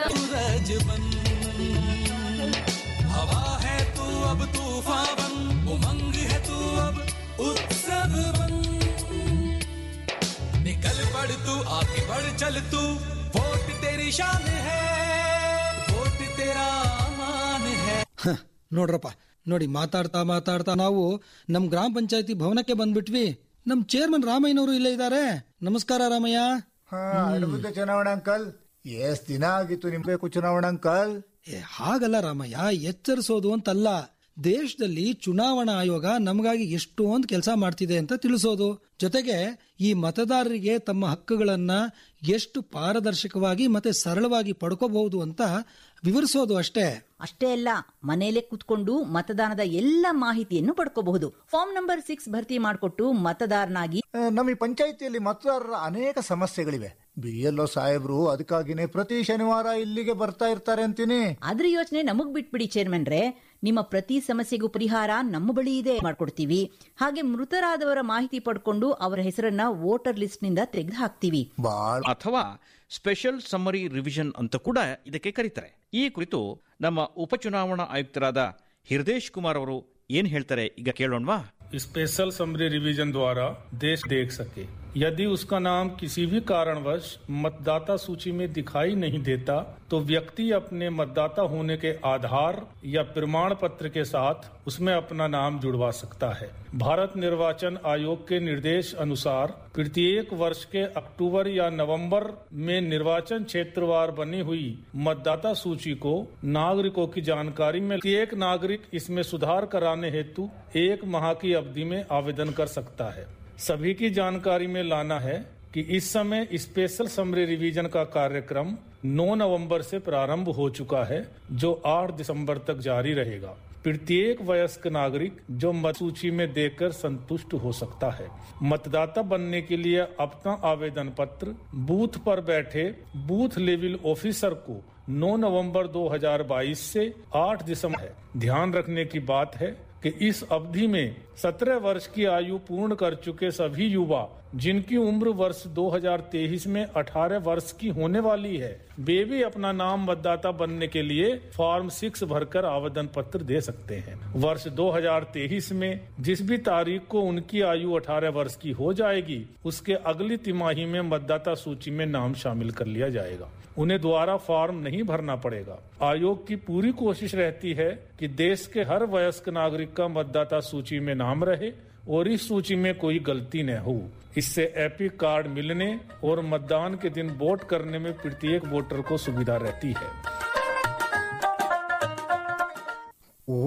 हवा है तू अब तूफान बन उमंग है तू अब उत्सव बन निकल पड़ तू आगे बढ़ चल तू वोट तेरी शान है वोट तेरा मान है ಹ, ನೋಡ್ರಪ್ಪ ನೋಡಿ ಮಾತಾಡ್ತಾ ಮಾತಾಡ್ತಾ ನಾವು ನಮ್ ಗ್ರಾಮ ಪಂಚಾಯತಿ ಭವನಕ್ಕೆ ಬಂದ್ಬಿಟ್ವಿ ನಮ್ ಚೇರ್ಮನ್ ರಾಮಯ್ಯನವರು ಇಲ್ಲೇ ಇದ್ದಾರೆ ನಮಸ್ಕಾರ ರಾಮಯ್ಯ ಅದ್ಭುತ ಚುನಾವಣಾ ಅಂಕಲ್ ಎಷ್ಟ್ ದಿನ ಆಗಿತ್ತು ನಿಮ್ ಬೇಕು ಚುನಾವಣಾ ಅಂಕಲ್ ಏ, ಹಾಗಲ್ಲ ರಾಮಯ್ಯ ಎಚ್ಚರಿಸೋದು ಅಂತಲ್ಲ ದೇಶದಲ್ಲಿ ಚುನಾವಣಾ ಆಯೋಗ ನಮಗಾಗಿ ಎಷ್ಟೊಂದು ಕೆಲಸ ಮಾಡ್ತಿದೆ ಅಂತ ತಿಳಿಸೋದು ಜೊತೆಗೆ ಈ ಮತದಾರರಿಗೆ ತಮ್ಮ ಹಕ್ಕುಗಳನ್ನ ಎಷ್ಟು ಪಾರದರ್ಶಕವಾಗಿ ಮತ್ತೆ ಸರಳವಾಗಿ ಪಡ್ಕೋಬಹುದು ಅಂತ ವಿವರಿಸೋದು ಅಷ್ಟೇ ಅಷ್ಟೇ ಅಲ್ಲ ಮನೆಯಲ್ಲೇ ಕುತ್ಕೊಂಡು ಮತದಾನದ ಎಲ್ಲ ಮಾಹಿತಿಯನ್ನು ಪಡ್ಕೋಬಹುದು ಫಾರ್ಮ್ ನಂಬರ್ ಸಿಕ್ಸ್ ಭರ್ತಿ ಮಾಡಿಕೊಟ್ಟು ಮತದಾರನಾಗಿ ಆ, ನಮ್ಮ ಈ ಪಂಚಾಯಿತಿಯಲ್ಲಿ ಮತದಾರರ ಅನೇಕ ಸಮಸ್ಯೆಗಳಿವೆ ಬಿ ಎಲ್ ಒ ಸಾಹೇಬ್ರು ಅದಕ್ಕಾಗಿನೇ ಪ್ರತಿ ಶನಿವಾರ ಇಲ್ಲಿಗೆ ಬರ್ತಾ ಇರ್ತಾರೆ ಅಂತೀನಿ ಅದ್ರ ಯೋಚನೆ ನಮಗ್ ಬಿಟ್ಬಿಡಿ ಚೇರ್ಮನ್ ರೇ ನಿಮ್ಮ ಪ್ರತಿ ಸಮಸ್ಯೆಗೂ ಪರಿಹಾರ ನಮ್ಮ ಬಳಿ ಇದೆ ಮಾಡ್ಕೊಡ್ತೀವಿ ಹಾಗೆ ಮೃತರಾದವರ ಮಾಹಿತಿ ಪಡ್ಕೊಂಡು ಅವರ ಹೆಸರನ್ನ ವೋಟರ್ ಲಿಸ್ಟ್ ನಿಂದ ತೆಗೆದು ಹಾಕ್ತೀವಿ ಅಥವಾ ಸ್ಪೆಷಲ್ ಸಮ್ಮರಿ ರಿವಿಷನ್ ಅಂತ ಕೂಡ ಇದಕ್ಕೆ ಕರೀತಾರೆ ಈ ಕುರಿತು ನಮ್ಮ ಉಪಚುನಾವಣಾ ಆಯುಕ್ತರಾದ ಹಿರ್ದೇಶ್ ಕುಮಾರ್ ಅವರು ಏನ್ ಹೇಳ್ತಾರೆ ಈಗ ಕೇಳೋಣವಾ स्पेशल समरी रिवीजन द्वारा देश देख सके यदि उसका नाम किसी भी कारणवश मतदाता सूची में दिखाई नहीं देता तो व्यक्ति अपने मतदाता होने के आधार या प्रमाण पत्र के साथ उसमें अपना नाम जुड़वा सकता है भारत निर्वाचन आयोग के निर्देश अनुसार प्रत्येक वर्ष के अक्टूबर या नवंबर में निर्वाचन क्षेत्रवार बनी हुई मतदाता सूची को नागरिकों की जानकारी में एक नागरिक इसमें सुधार कराने हेतु एक माह की अवधि में आवेदन कर सकता है सभी की जानकारी में लाना है कि इस समय स्पेशल समरी रिवीजन का कार्यक्रम 9 नवंबर से प्रारंभ हो चुका है जो 8 दिसंबर तक जारी रहेगा प्रत्येक वयस्क नागरिक जो मत सूची में देखकर संतुष्ट हो सकता है मतदाता बनने के लिए अपना आवेदन पत्र बूथ पर बैठे बूथ लेवल ऑफिसर को 9 नवंबर 2022 से 8 दिसंबर है ध्यान रखने की बात है कि इस अवधि में 17 वर्ष की आयु पूर्ण कर चुके सभी युवा जिनकी उम्र वर्ष 2023 में 18 वर्ष की होने वाली है वे भी अपना नाम मतदाता बनने के लिए फॉर्म सिक्स भरकर आवेदन पत्र दे सकते हैं वर्ष 2023 में जिस भी तारीख को उनकी आयु 18 वर्ष की हो जाएगी उसके अगली तिमाही में मतदाता सूची में नाम शामिल कर लिया जाएगा उन्हें दोबारा फॉर्म नहीं भरना पड़ेगा आयोग की पूरी कोशिश रहती है कि देश के हर वयस्क नागरिक का मतदाता सूची में नाम रहे और इस सूची में कोई गलती न हो इससे एपिक कार्ड मिलने और मतदान के दिन वोट करने में प्रत्येक वोटर को सुविधा रहती है ಓ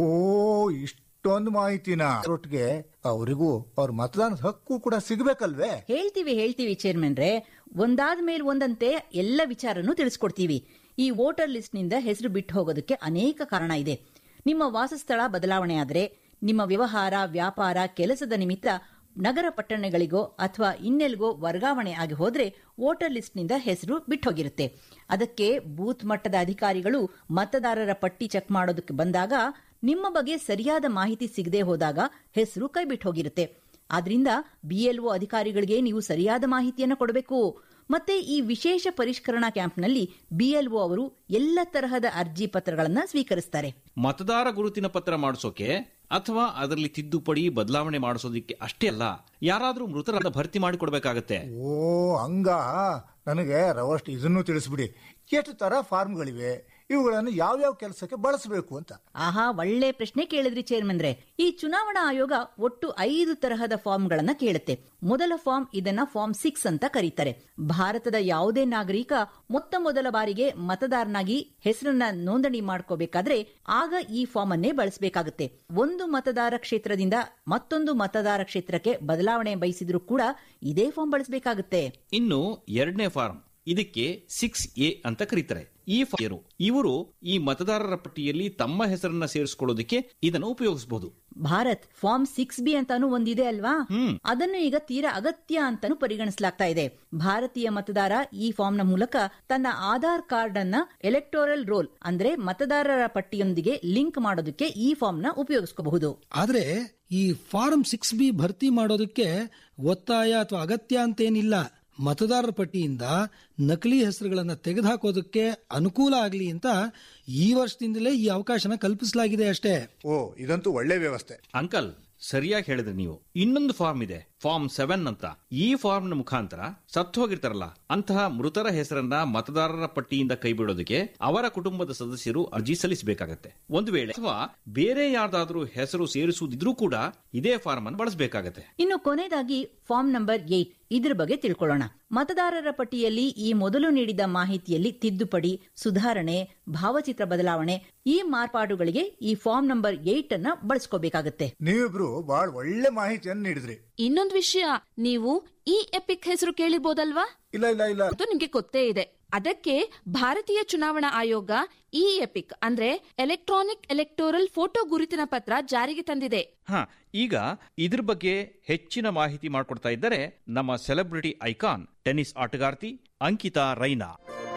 ಇಷ್ಟೊಂದು ಮಾಹಿತಿನ ಒಟ್ಟಿಗೆ ಅವರಿಗೂ ಅವ್ರ ಮತದಾನದ ಹಕ್ಕು ಕೂಡ ಸಿಗ್ಬೇಕಲ್ವೇ ಹೇಳ್ತೀವಿ ಹೇಳ್ತೀವಿ ಚೇರ್ಮನ್ರೆ ಒಂದಾದ ಮೇಲೆ ಒಂದಂತೆ ಎಲ್ಲ ವಿಚಾರನೂ ತಿಳಿಸ್ಕೊಡ್ತೀವಿ ಈ ವೋಟರ್ ಲಿಸ್ಟ್ ನಿಂದ ಹೆಸರು ಬಿಟ್ಟು ಹೋಗೋದಕ್ಕೆ ಅನೇಕ ಕಾರಣ ಇದೆ ನಿಮ್ಮ ವಾಸಸ್ಥಳ ಬದಲಾವಣೆ ಆದರೆ ನಿಮ್ಮ ವ್ಯವಹಾರ ವ್ಯಾಪಾರ ಕೆಲಸದ ನಿಮಿತ್ತ ನಗರ ಪಟ್ಟಣಗಳಿಗೋ ಅಥವಾ ಇನ್ನೆಲ್ಗೋ ವರ್ಗಾವಣೆ ಆಗಿ ಹೋದ್ರೆ ವೋಟರ್ ಲಿಸ್ಟ್ನಿಂದ ಹೆಸರು ಬಿಟ್ಟೋಗಿರುತ್ತೆ ಅದಕ್ಕೆ ಬೂತ್ ಮಟ್ಟದ ಅಧಿಕಾರಿಗಳು ಮತದಾರರ ಪಟ್ಟಿ ಚೆಕ್ ಮಾಡೋದಕ್ಕೆ ಬಂದಾಗ ನಿಮ್ಮ ಬಗ್ಗೆ ಸರಿಯಾದ ಮಾಹಿತಿ ಸಿಗದೆ ಹೋದಾಗ ಹೆಸರು ಕೈ ಬಿಟ್ಟು ಹೋಗಿರುತ್ತೆ ಆದ್ರಿಂದ ಬಿಎಲ್ಒ ಅಧಿಕಾರಿಗಳಿಗೆ ನೀವು ಸರಿಯಾದ ಮಾಹಿತಿಯನ್ನು ಕೊಡಬೇಕು ಮತ್ತೆ ಈ ವಿಶೇಷ ಪರಿಷ್ಕರಣಾ ಕ್ಯಾಂಪ್ನಲ್ಲಿ ಬಿಎಲ್ಒ ಅವರು ಎಲ್ಲ ತರಹದ ಅರ್ಜಿ ಪತ್ರಗಳನ್ನ ಸ್ವೀಕರಿಸ್ತಾರೆ ಮತದಾರ ಗುರುತಿನ ಪತ್ರ ಮಾಡಿಸೋಕೆ ಅಥವಾ ಅದರಲ್ಲಿ ತಿದ್ದುಪಡಿ ಬದಲಾವಣೆ ಮಾಡಿಸೋದಕ್ಕೆ ಅಷ್ಟೇ ಅಲ್ಲ ಯಾರಾದ್ರೂ ಮೃತರನ್ನ ಭರ್ತಿ ಮಾಡಿ ಕೊಡ್ಬೇಕಾಗತ್ತೆ ಓ ಹಂಗ ನನಗೆ ರವಷ್ಟು ಇದನ್ನು ತಿಳಿಸ್ಬಿಡಿ ಎಷ್ಟು ತರ ಫಾರ್ಮ್ಗಳಿವೆ ಇವುಗಳನ್ನು ಯಾವ್ಯಾವ ಕೆಲಸಕ್ಕೆ ಬಳಸಬೇಕು ಅಂತ ಆಹಾ ಒಳ್ಳೆ ಪ್ರಶ್ನೆ ಕೇಳಿದ್ರಿ ಚೇರ್ಮನ್ರೆ ಈ ಚುನಾವಣಾ ಆಯೋಗ ಒಟ್ಟು ಐದು ತರಹದ ಫಾರ್ಮ್ಗಳನ್ನ ಕೇಳುತ್ತೆ ಮೊದಲ ಫಾರ್ಮ್ ಇದನ್ನ ಫಾರ್ಮ್ ಸಿಕ್ಸ್ ಅಂತ ಕರೀತಾರೆ ಭಾರತದ ಯಾವುದೇ ನಾಗರಿಕ ಮೊತ್ತ ಮೊದಲ ಬಾರಿಗೆ ಮತದಾರನಾಗಿ ಹೆಸರನ್ನ ನೋಂದಣಿ ಮಾಡ್ಕೋಬೇಕಾದ್ರೆ ಆಗ ಈ ಫಾರ್ಮ್ ಅನ್ನೇ ಬಳಸಬೇಕಾಗುತ್ತೆ ಒಂದು ಮತದಾರ ಕ್ಷೇತ್ರದಿಂದ ಮತ್ತೊಂದು ಮತದಾರ ಕ್ಷೇತ್ರಕ್ಕೆ ಬದಲಾವಣೆ ಬಯಸಿದ್ರು ಕೂಡ ಇದೇ ಫಾರ್ಮ್ ಬಳಸಬೇಕಾಗುತ್ತೆ ಇನ್ನು ಎರಡನೇ ಫಾರ್ಮ್ ಇದಕ್ಕೆ ಸಿಕ್ಸ್ ಎ ಅಂತ ಕರೀತಾರೆ ಈ ಫಾರ್ಮ್ ಇವರು ಈ ಮತದಾರರ ಪಟ್ಟಿಯಲ್ಲಿ ತಮ್ಮ ಹೆಸರನ್ನ ಸೇರಿಸಿಕೊಳ್ಳೋದಕ್ಕೆ ಇದನ್ನು ಉಪಯೋಗಿಸಬಹುದು ಭಾರತ್ ಫಾರ್ಮ್ ಸಿಕ್ಸ್ ಬಿ ಅಂತಾನು ಒಂದಿದೆ ಅಲ್ವಾ ಅದನ್ನು ಈಗ ತೀರಾ ಅಗತ್ಯ ಅಂತಾನು ಪರಿಗಣಿಸಲಾಗ್ತಾ ಇದೆ ಭಾರತೀಯ ಮತದಾರ ಈ ಫಾರ್ಮ್ ನ ಮೂಲಕ ತನ್ನ ಆಧಾರ್ ಕಾರ್ಡ್ ಅನ್ನ ಎಲೆಕ್ಟೋರಲ್ ರೋಲ್ ಅಂದ್ರೆ ಮತದಾರರ ಪಟ್ಟಿಯೊಂದಿಗೆ ಲಿಂಕ್ ಮಾಡೋದಕ್ಕೆ ಈ ಫಾರ್ಮ್ ನ ಉಪಯೋಗಿಸಬಹುದು ಆದ್ರೆ ಈ ಫಾರಂ ಸಿಕ್ಸ್ ಬಿ ಭರ್ತಿ ಮಾಡೋದಕ್ಕೆ ಒತ್ತಾಯ ಅಥವಾ ಅಗತ್ಯ ಅಂತೇನಿಲ್ಲ ಮತದಾರರ ಪಟ್ಟಿಯಿಂದ ನಕಲಿ ಹೆಸರುಗಳನ್ನು ತೆಗೆದುಹಾಕೋದಕ್ಕೆ ಅನುಕೂಲ ಆಗಲಿ ಅಂತ ಈ ವರ್ಷದಿಂದಲೇ ಈ ಅವಕಾಶನ ಕಲ್ಪಿಸಲಾಗಿದೆ ಅಷ್ಟೇ ಓ ಇದಂತೂ ಒಳ್ಳೆ ವ್ಯವಸ್ಥೆ ಅಂಕಲ್ ಸರಿಯಾಗಿ ಹೇಳಿದ್ರಿ ನೀವು ಇನ್ನೊಂದು ಫಾರ್ಮ್ ಇದೆ ಫಾರ್ಮ್ ಸೆವೆನ್ ಅಂತ ಈ ಫಾರ್ಮ್ ನ ಮುಖಾಂತರ ಸತ್ತು ಹೋಗಿರ್ತಾರಲ್ಲ ಅಂತಹ ಮೃತರ ಹೆಸರನ್ನ ಮತದಾರರ ಪಟ್ಟಿಯಿಂದ ಕೈಬಿಡೋದಕ್ಕೆ ಅವರ ಕುಟುಂಬದ ಸದಸ್ಯರು ಅರ್ಜಿ ಸಲ್ಲಿಸಬೇಕಾಗತ್ತೆ ಒಂದು ವೇಳೆ ಅಥವಾ ಬೇರೆ ಯಾರ್ದಾದ್ರೂ ಹೆಸರು ಸೇರಿಸುವುದಿದ್ರೂ ಕೂಡ ಇದೇ ಫಾರ್ಮ್ ಅನ್ನು ಬಳಸಬೇಕಾಗತ್ತೆ ಇನ್ನು ಕೊನೆಯದಾಗಿ ಫಾರ್ಮ್ ನಂಬರ್ ಏಟ್ ಇದ್ರ ಬಗ್ಗೆ ತಿಳ್ಕೊಳ್ಳೋಣ ಮತದಾರರ ಪಟ್ಟಿಯಲ್ಲಿ ಈ ಮೊದಲು ನೀಡಿದ ಮಾಹಿತಿಯಲ್ಲಿ ತಿದ್ದುಪಡಿ ಸುಧಾರಣೆ ಭಾವಚಿತ್ರ ಬದಲಾವಣೆ ಈ ಮಾರ್ಪಾಡುಗಳಿಗೆ ಈ ಫಾರ್ಮ್ ನಂಬರ್ ಏಟ್ ಅನ್ನ ಬಳಸ್ಕೋಬೇಕಾಗತ್ತೆ ನೀವಿಬ್ರು ಬಹಳ ಒಳ್ಳೆ ಮಾಹಿತಿಯನ್ನು ನೀಡಿದ್ರಿ ಇನ್ನೊಂದು ವಿಷಯ ನೀವು ಈ ಎಪಿಕ್ ಹೆಸರು ಕೇಳಿರ್ಬೋದಲ್ವಾ ಇಲ್ಲ ಇಲ್ಲ ಇಲ್ಲ ಅದು ನಿಮ್ಗೆ ಗೊತ್ತೇ ಇದೆ ಅದಕ್ಕೆ ಭಾರತೀಯ ಚುನಾವಣಾ ಆಯೋಗ ಇ ಎಪಿಕ್ ಅಂದ್ರೆ ಎಲೆಕ್ಟ್ರಾನಿಕ್ ಎಲೆಕ್ಟೋರಲ್ ಫೋಟೋ ಗುರುತಿನ ಪತ್ರ ಜಾರಿಗೆ ತಂದಿದೆ ಹಾ ಈಗ ಇದ್ರ ಬಗ್ಗೆ ಹೆಚ್ಚಿನ ಮಾಹಿತಿ ಮಾಡಿಕೊಡ್ತಾ ಇದ್ದಾರೆ ನಮ್ಮ ಸೆಲೆಬ್ರಿಟಿ ಐಕಾನ್ ಟೆನ್ನಿಸ್ ಆಟಗಾರ್ತಿ ಅಂಕಿತಾ ರೈನಾ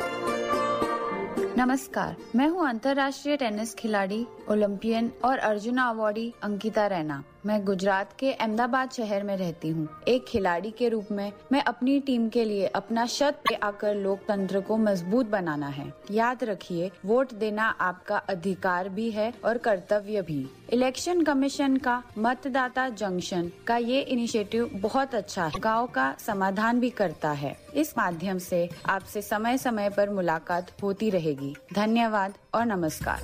नमस्कार मैं हूं अंतर्राष्ट्रीय टेनिस खिलाड़ी ओलंपियन और अर्जुना अवार्डी अंकिता रैना मैं गुजरात के अहमदाबाद शहर में रहती हूं। एक खिलाड़ी के रूप में मैं अपनी टीम के लिए अपना शत पे आकर लोकतंत्र को मजबूत बनाना है याद रखिए वोट देना आपका अधिकार भी है और कर्तव्य भी इलेक्शन कमीशन का मतदाता जंक्शन का ये इनिशिएटिव बहुत अच्छा है गाँव का समाधान भी करता है इस माध्यम से आपसे समय समय पर मुलाकात होती रहेगी धन्यवाद और नमस्कार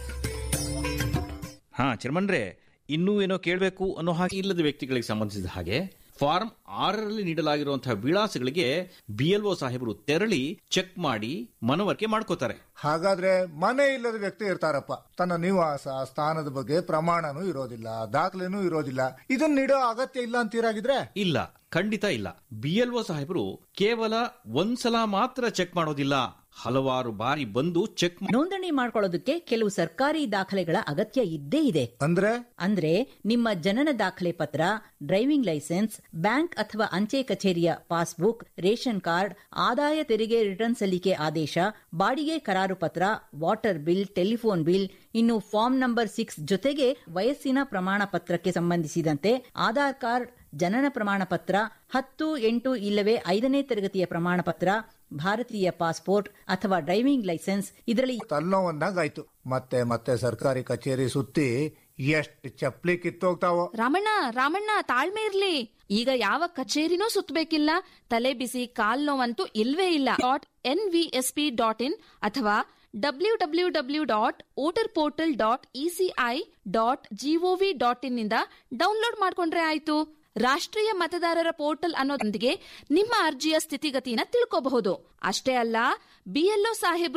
ಹಾ ಚರ್ಮನ್ರೆ ಇನ್ನೂ ಏನೋ ಕೇಳಬೇಕು ಅನ್ನೋ ಹಾಗೆ ಇಲ್ಲದ ವ್ಯಕ್ತಿಗಳಿಗೆ ಸಂಬಂಧಿಸಿದ ಹಾಗೆ ಫಾರ್ಮ್ ಆರರಲ್ಲಿ ನೀಡಲಾಗಿರುವಂತಹ ವಿಳಾಸಗಳಿಗೆ ಬಿಎಲ್ಒ ಸಾಹೇಬರು ತೆರಳಿ ಚೆಕ್ ಮಾಡಿ ಮನವರಿಕೆ ಮಾಡ್ಕೋತಾರೆ ಹಾಗಾದ್ರೆ ಮನೆ ಇಲ್ಲದ ವ್ಯಕ್ತಿ ಇರ್ತಾರಪ್ಪ ತನ್ನ ನಿವಾಸ ಸ್ಥಾನದ ಬಗ್ಗೆ ಪ್ರಮಾಣನೂ ಇರೋದಿಲ್ಲ ದಾಖಲೆನೂ ಇರೋದಿಲ್ಲ ಇದನ್ನ ನೀಡೋ ಅಗತ್ಯ ಇಲ್ಲ ಅಂತೀರಾಗಿದ್ರೆ ಇಲ್ಲ ಖಂಡಿತ ಇಲ್ಲ ಬಿಎಲ್ಒ ಸಾಹೇಬರು ಕೇವಲ ಒಂದ್ಸಲ ಮಾತ್ರ ಚೆಕ್ ಮಾಡೋದಿಲ್ಲ ಹಲವಾರು ಬಾರಿ ಬಂದು ಚೆಕ್ ನೋಂದಣಿ ಮಾಡ್ಕೊಳ್ಳೋದಕ್ಕೆ ಕೆಲವು ಸರ್ಕಾರಿ ದಾಖಲೆಗಳ ಅಗತ್ಯ ಇದ್ದೇ ಇದೆ ಅಂದ್ರೆ ಅಂದ್ರೆ ನಿಮ್ಮ ಜನನ ದಾಖಲೆ ಪತ್ರ ಡ್ರೈವಿಂಗ್ ಲೈಸೆನ್ಸ್ ಬ್ಯಾಂಕ್ ಅಥವಾ ಅಂಚೆ ಕಚೇರಿಯ ಪಾಸ್ಬುಕ್ ರೇಷನ್ ಕಾರ್ಡ್ ಆದಾಯ ತೆರಿಗೆ ರಿಟರ್ನ್ ಸಲ್ಲಿಕೆ ಆದೇಶ ಬಾಡಿಗೆ ಕರಾರು ಪತ್ರ ವಾಟರ್ ಬಿಲ್ ಟೆಲಿಫೋನ್ ಬಿಲ್ ಇನ್ನು ಫಾರ್ಮ್ ನಂಬರ್ ಸಿಕ್ಸ್ ಜೊತೆಗೆ ವಯಸ್ಸಿನ ಪ್ರಮಾಣ ಪತ್ರಕ್ಕೆ ಸಂಬಂಧಿಸಿದಂತೆ ಆಧಾರ್ ಕಾರ್ಡ್ ಜನನ ಪ್ರಮಾಣ ಪತ್ರ ಹತ್ತು ಎಂಟು ಇಲ್ಲವೇ ಐದನೇ ತರಗತಿಯ ಪ್ರಮಾಣ ಪತ್ರ ಭಾರತೀಯ ಪಾಸ್ಪೋರ್ಟ್ ಅಥವಾ ಡ್ರೈವಿಂಗ್ ಲೈಸೆನ್ಸ್ ಇದರಲ್ಲಿ ತಲೆನೋವನ್ನಾಗಾಯ್ತು ಮತ್ತೆ ಮತ್ತೆ ಸರ್ಕಾರಿ ಕಚೇರಿ ಸುತ್ತಿ ಎಷ್ಟು ಚಪ್ಲಿ ಕಿತ್ತೋಗ್ತಾವೋ ರಾಮಣ್ಣ ರಾಮಣ್ಣ ತಾಳ್ಮೆ ಇರ್ಲಿ ಈಗ ಯಾವ ಕಚೇರಿನೂ ಸುತ್ತಬೇಕಿಲ್ಲ ತಲೆ ಬಿಸಿ ಕಾಲ್ ನೋವಂತೂ ಇಲ್ವೇ ಇಲ್ಲ dot N V S P dot in ಅಥವಾ W W W dot voter portal dot ECI dot GOV dot in ನಿಂದ ಡೌನ್ಲೋಡ್ ಮಾಡ್ಕೊಂಡ್ರೆ ಆಯ್ತು ರಾಷ್ಟ್ರೀಯ ಮತದಾರರ ಪೋರ್ಟಲ್ ಅನ್ನೋದೊಂದಿಗೆ ನಿಮ್ಮ ಅರ್ಜಿಯ ಸ್ಥಿತಿಗತಿನ ತಿಳ್ಕೋಬಹುದು ಅಷ್ಟೇ ಅಲ್ಲ ಬಿಎಲ್ಒ ಸಾಹೇಬ್ರು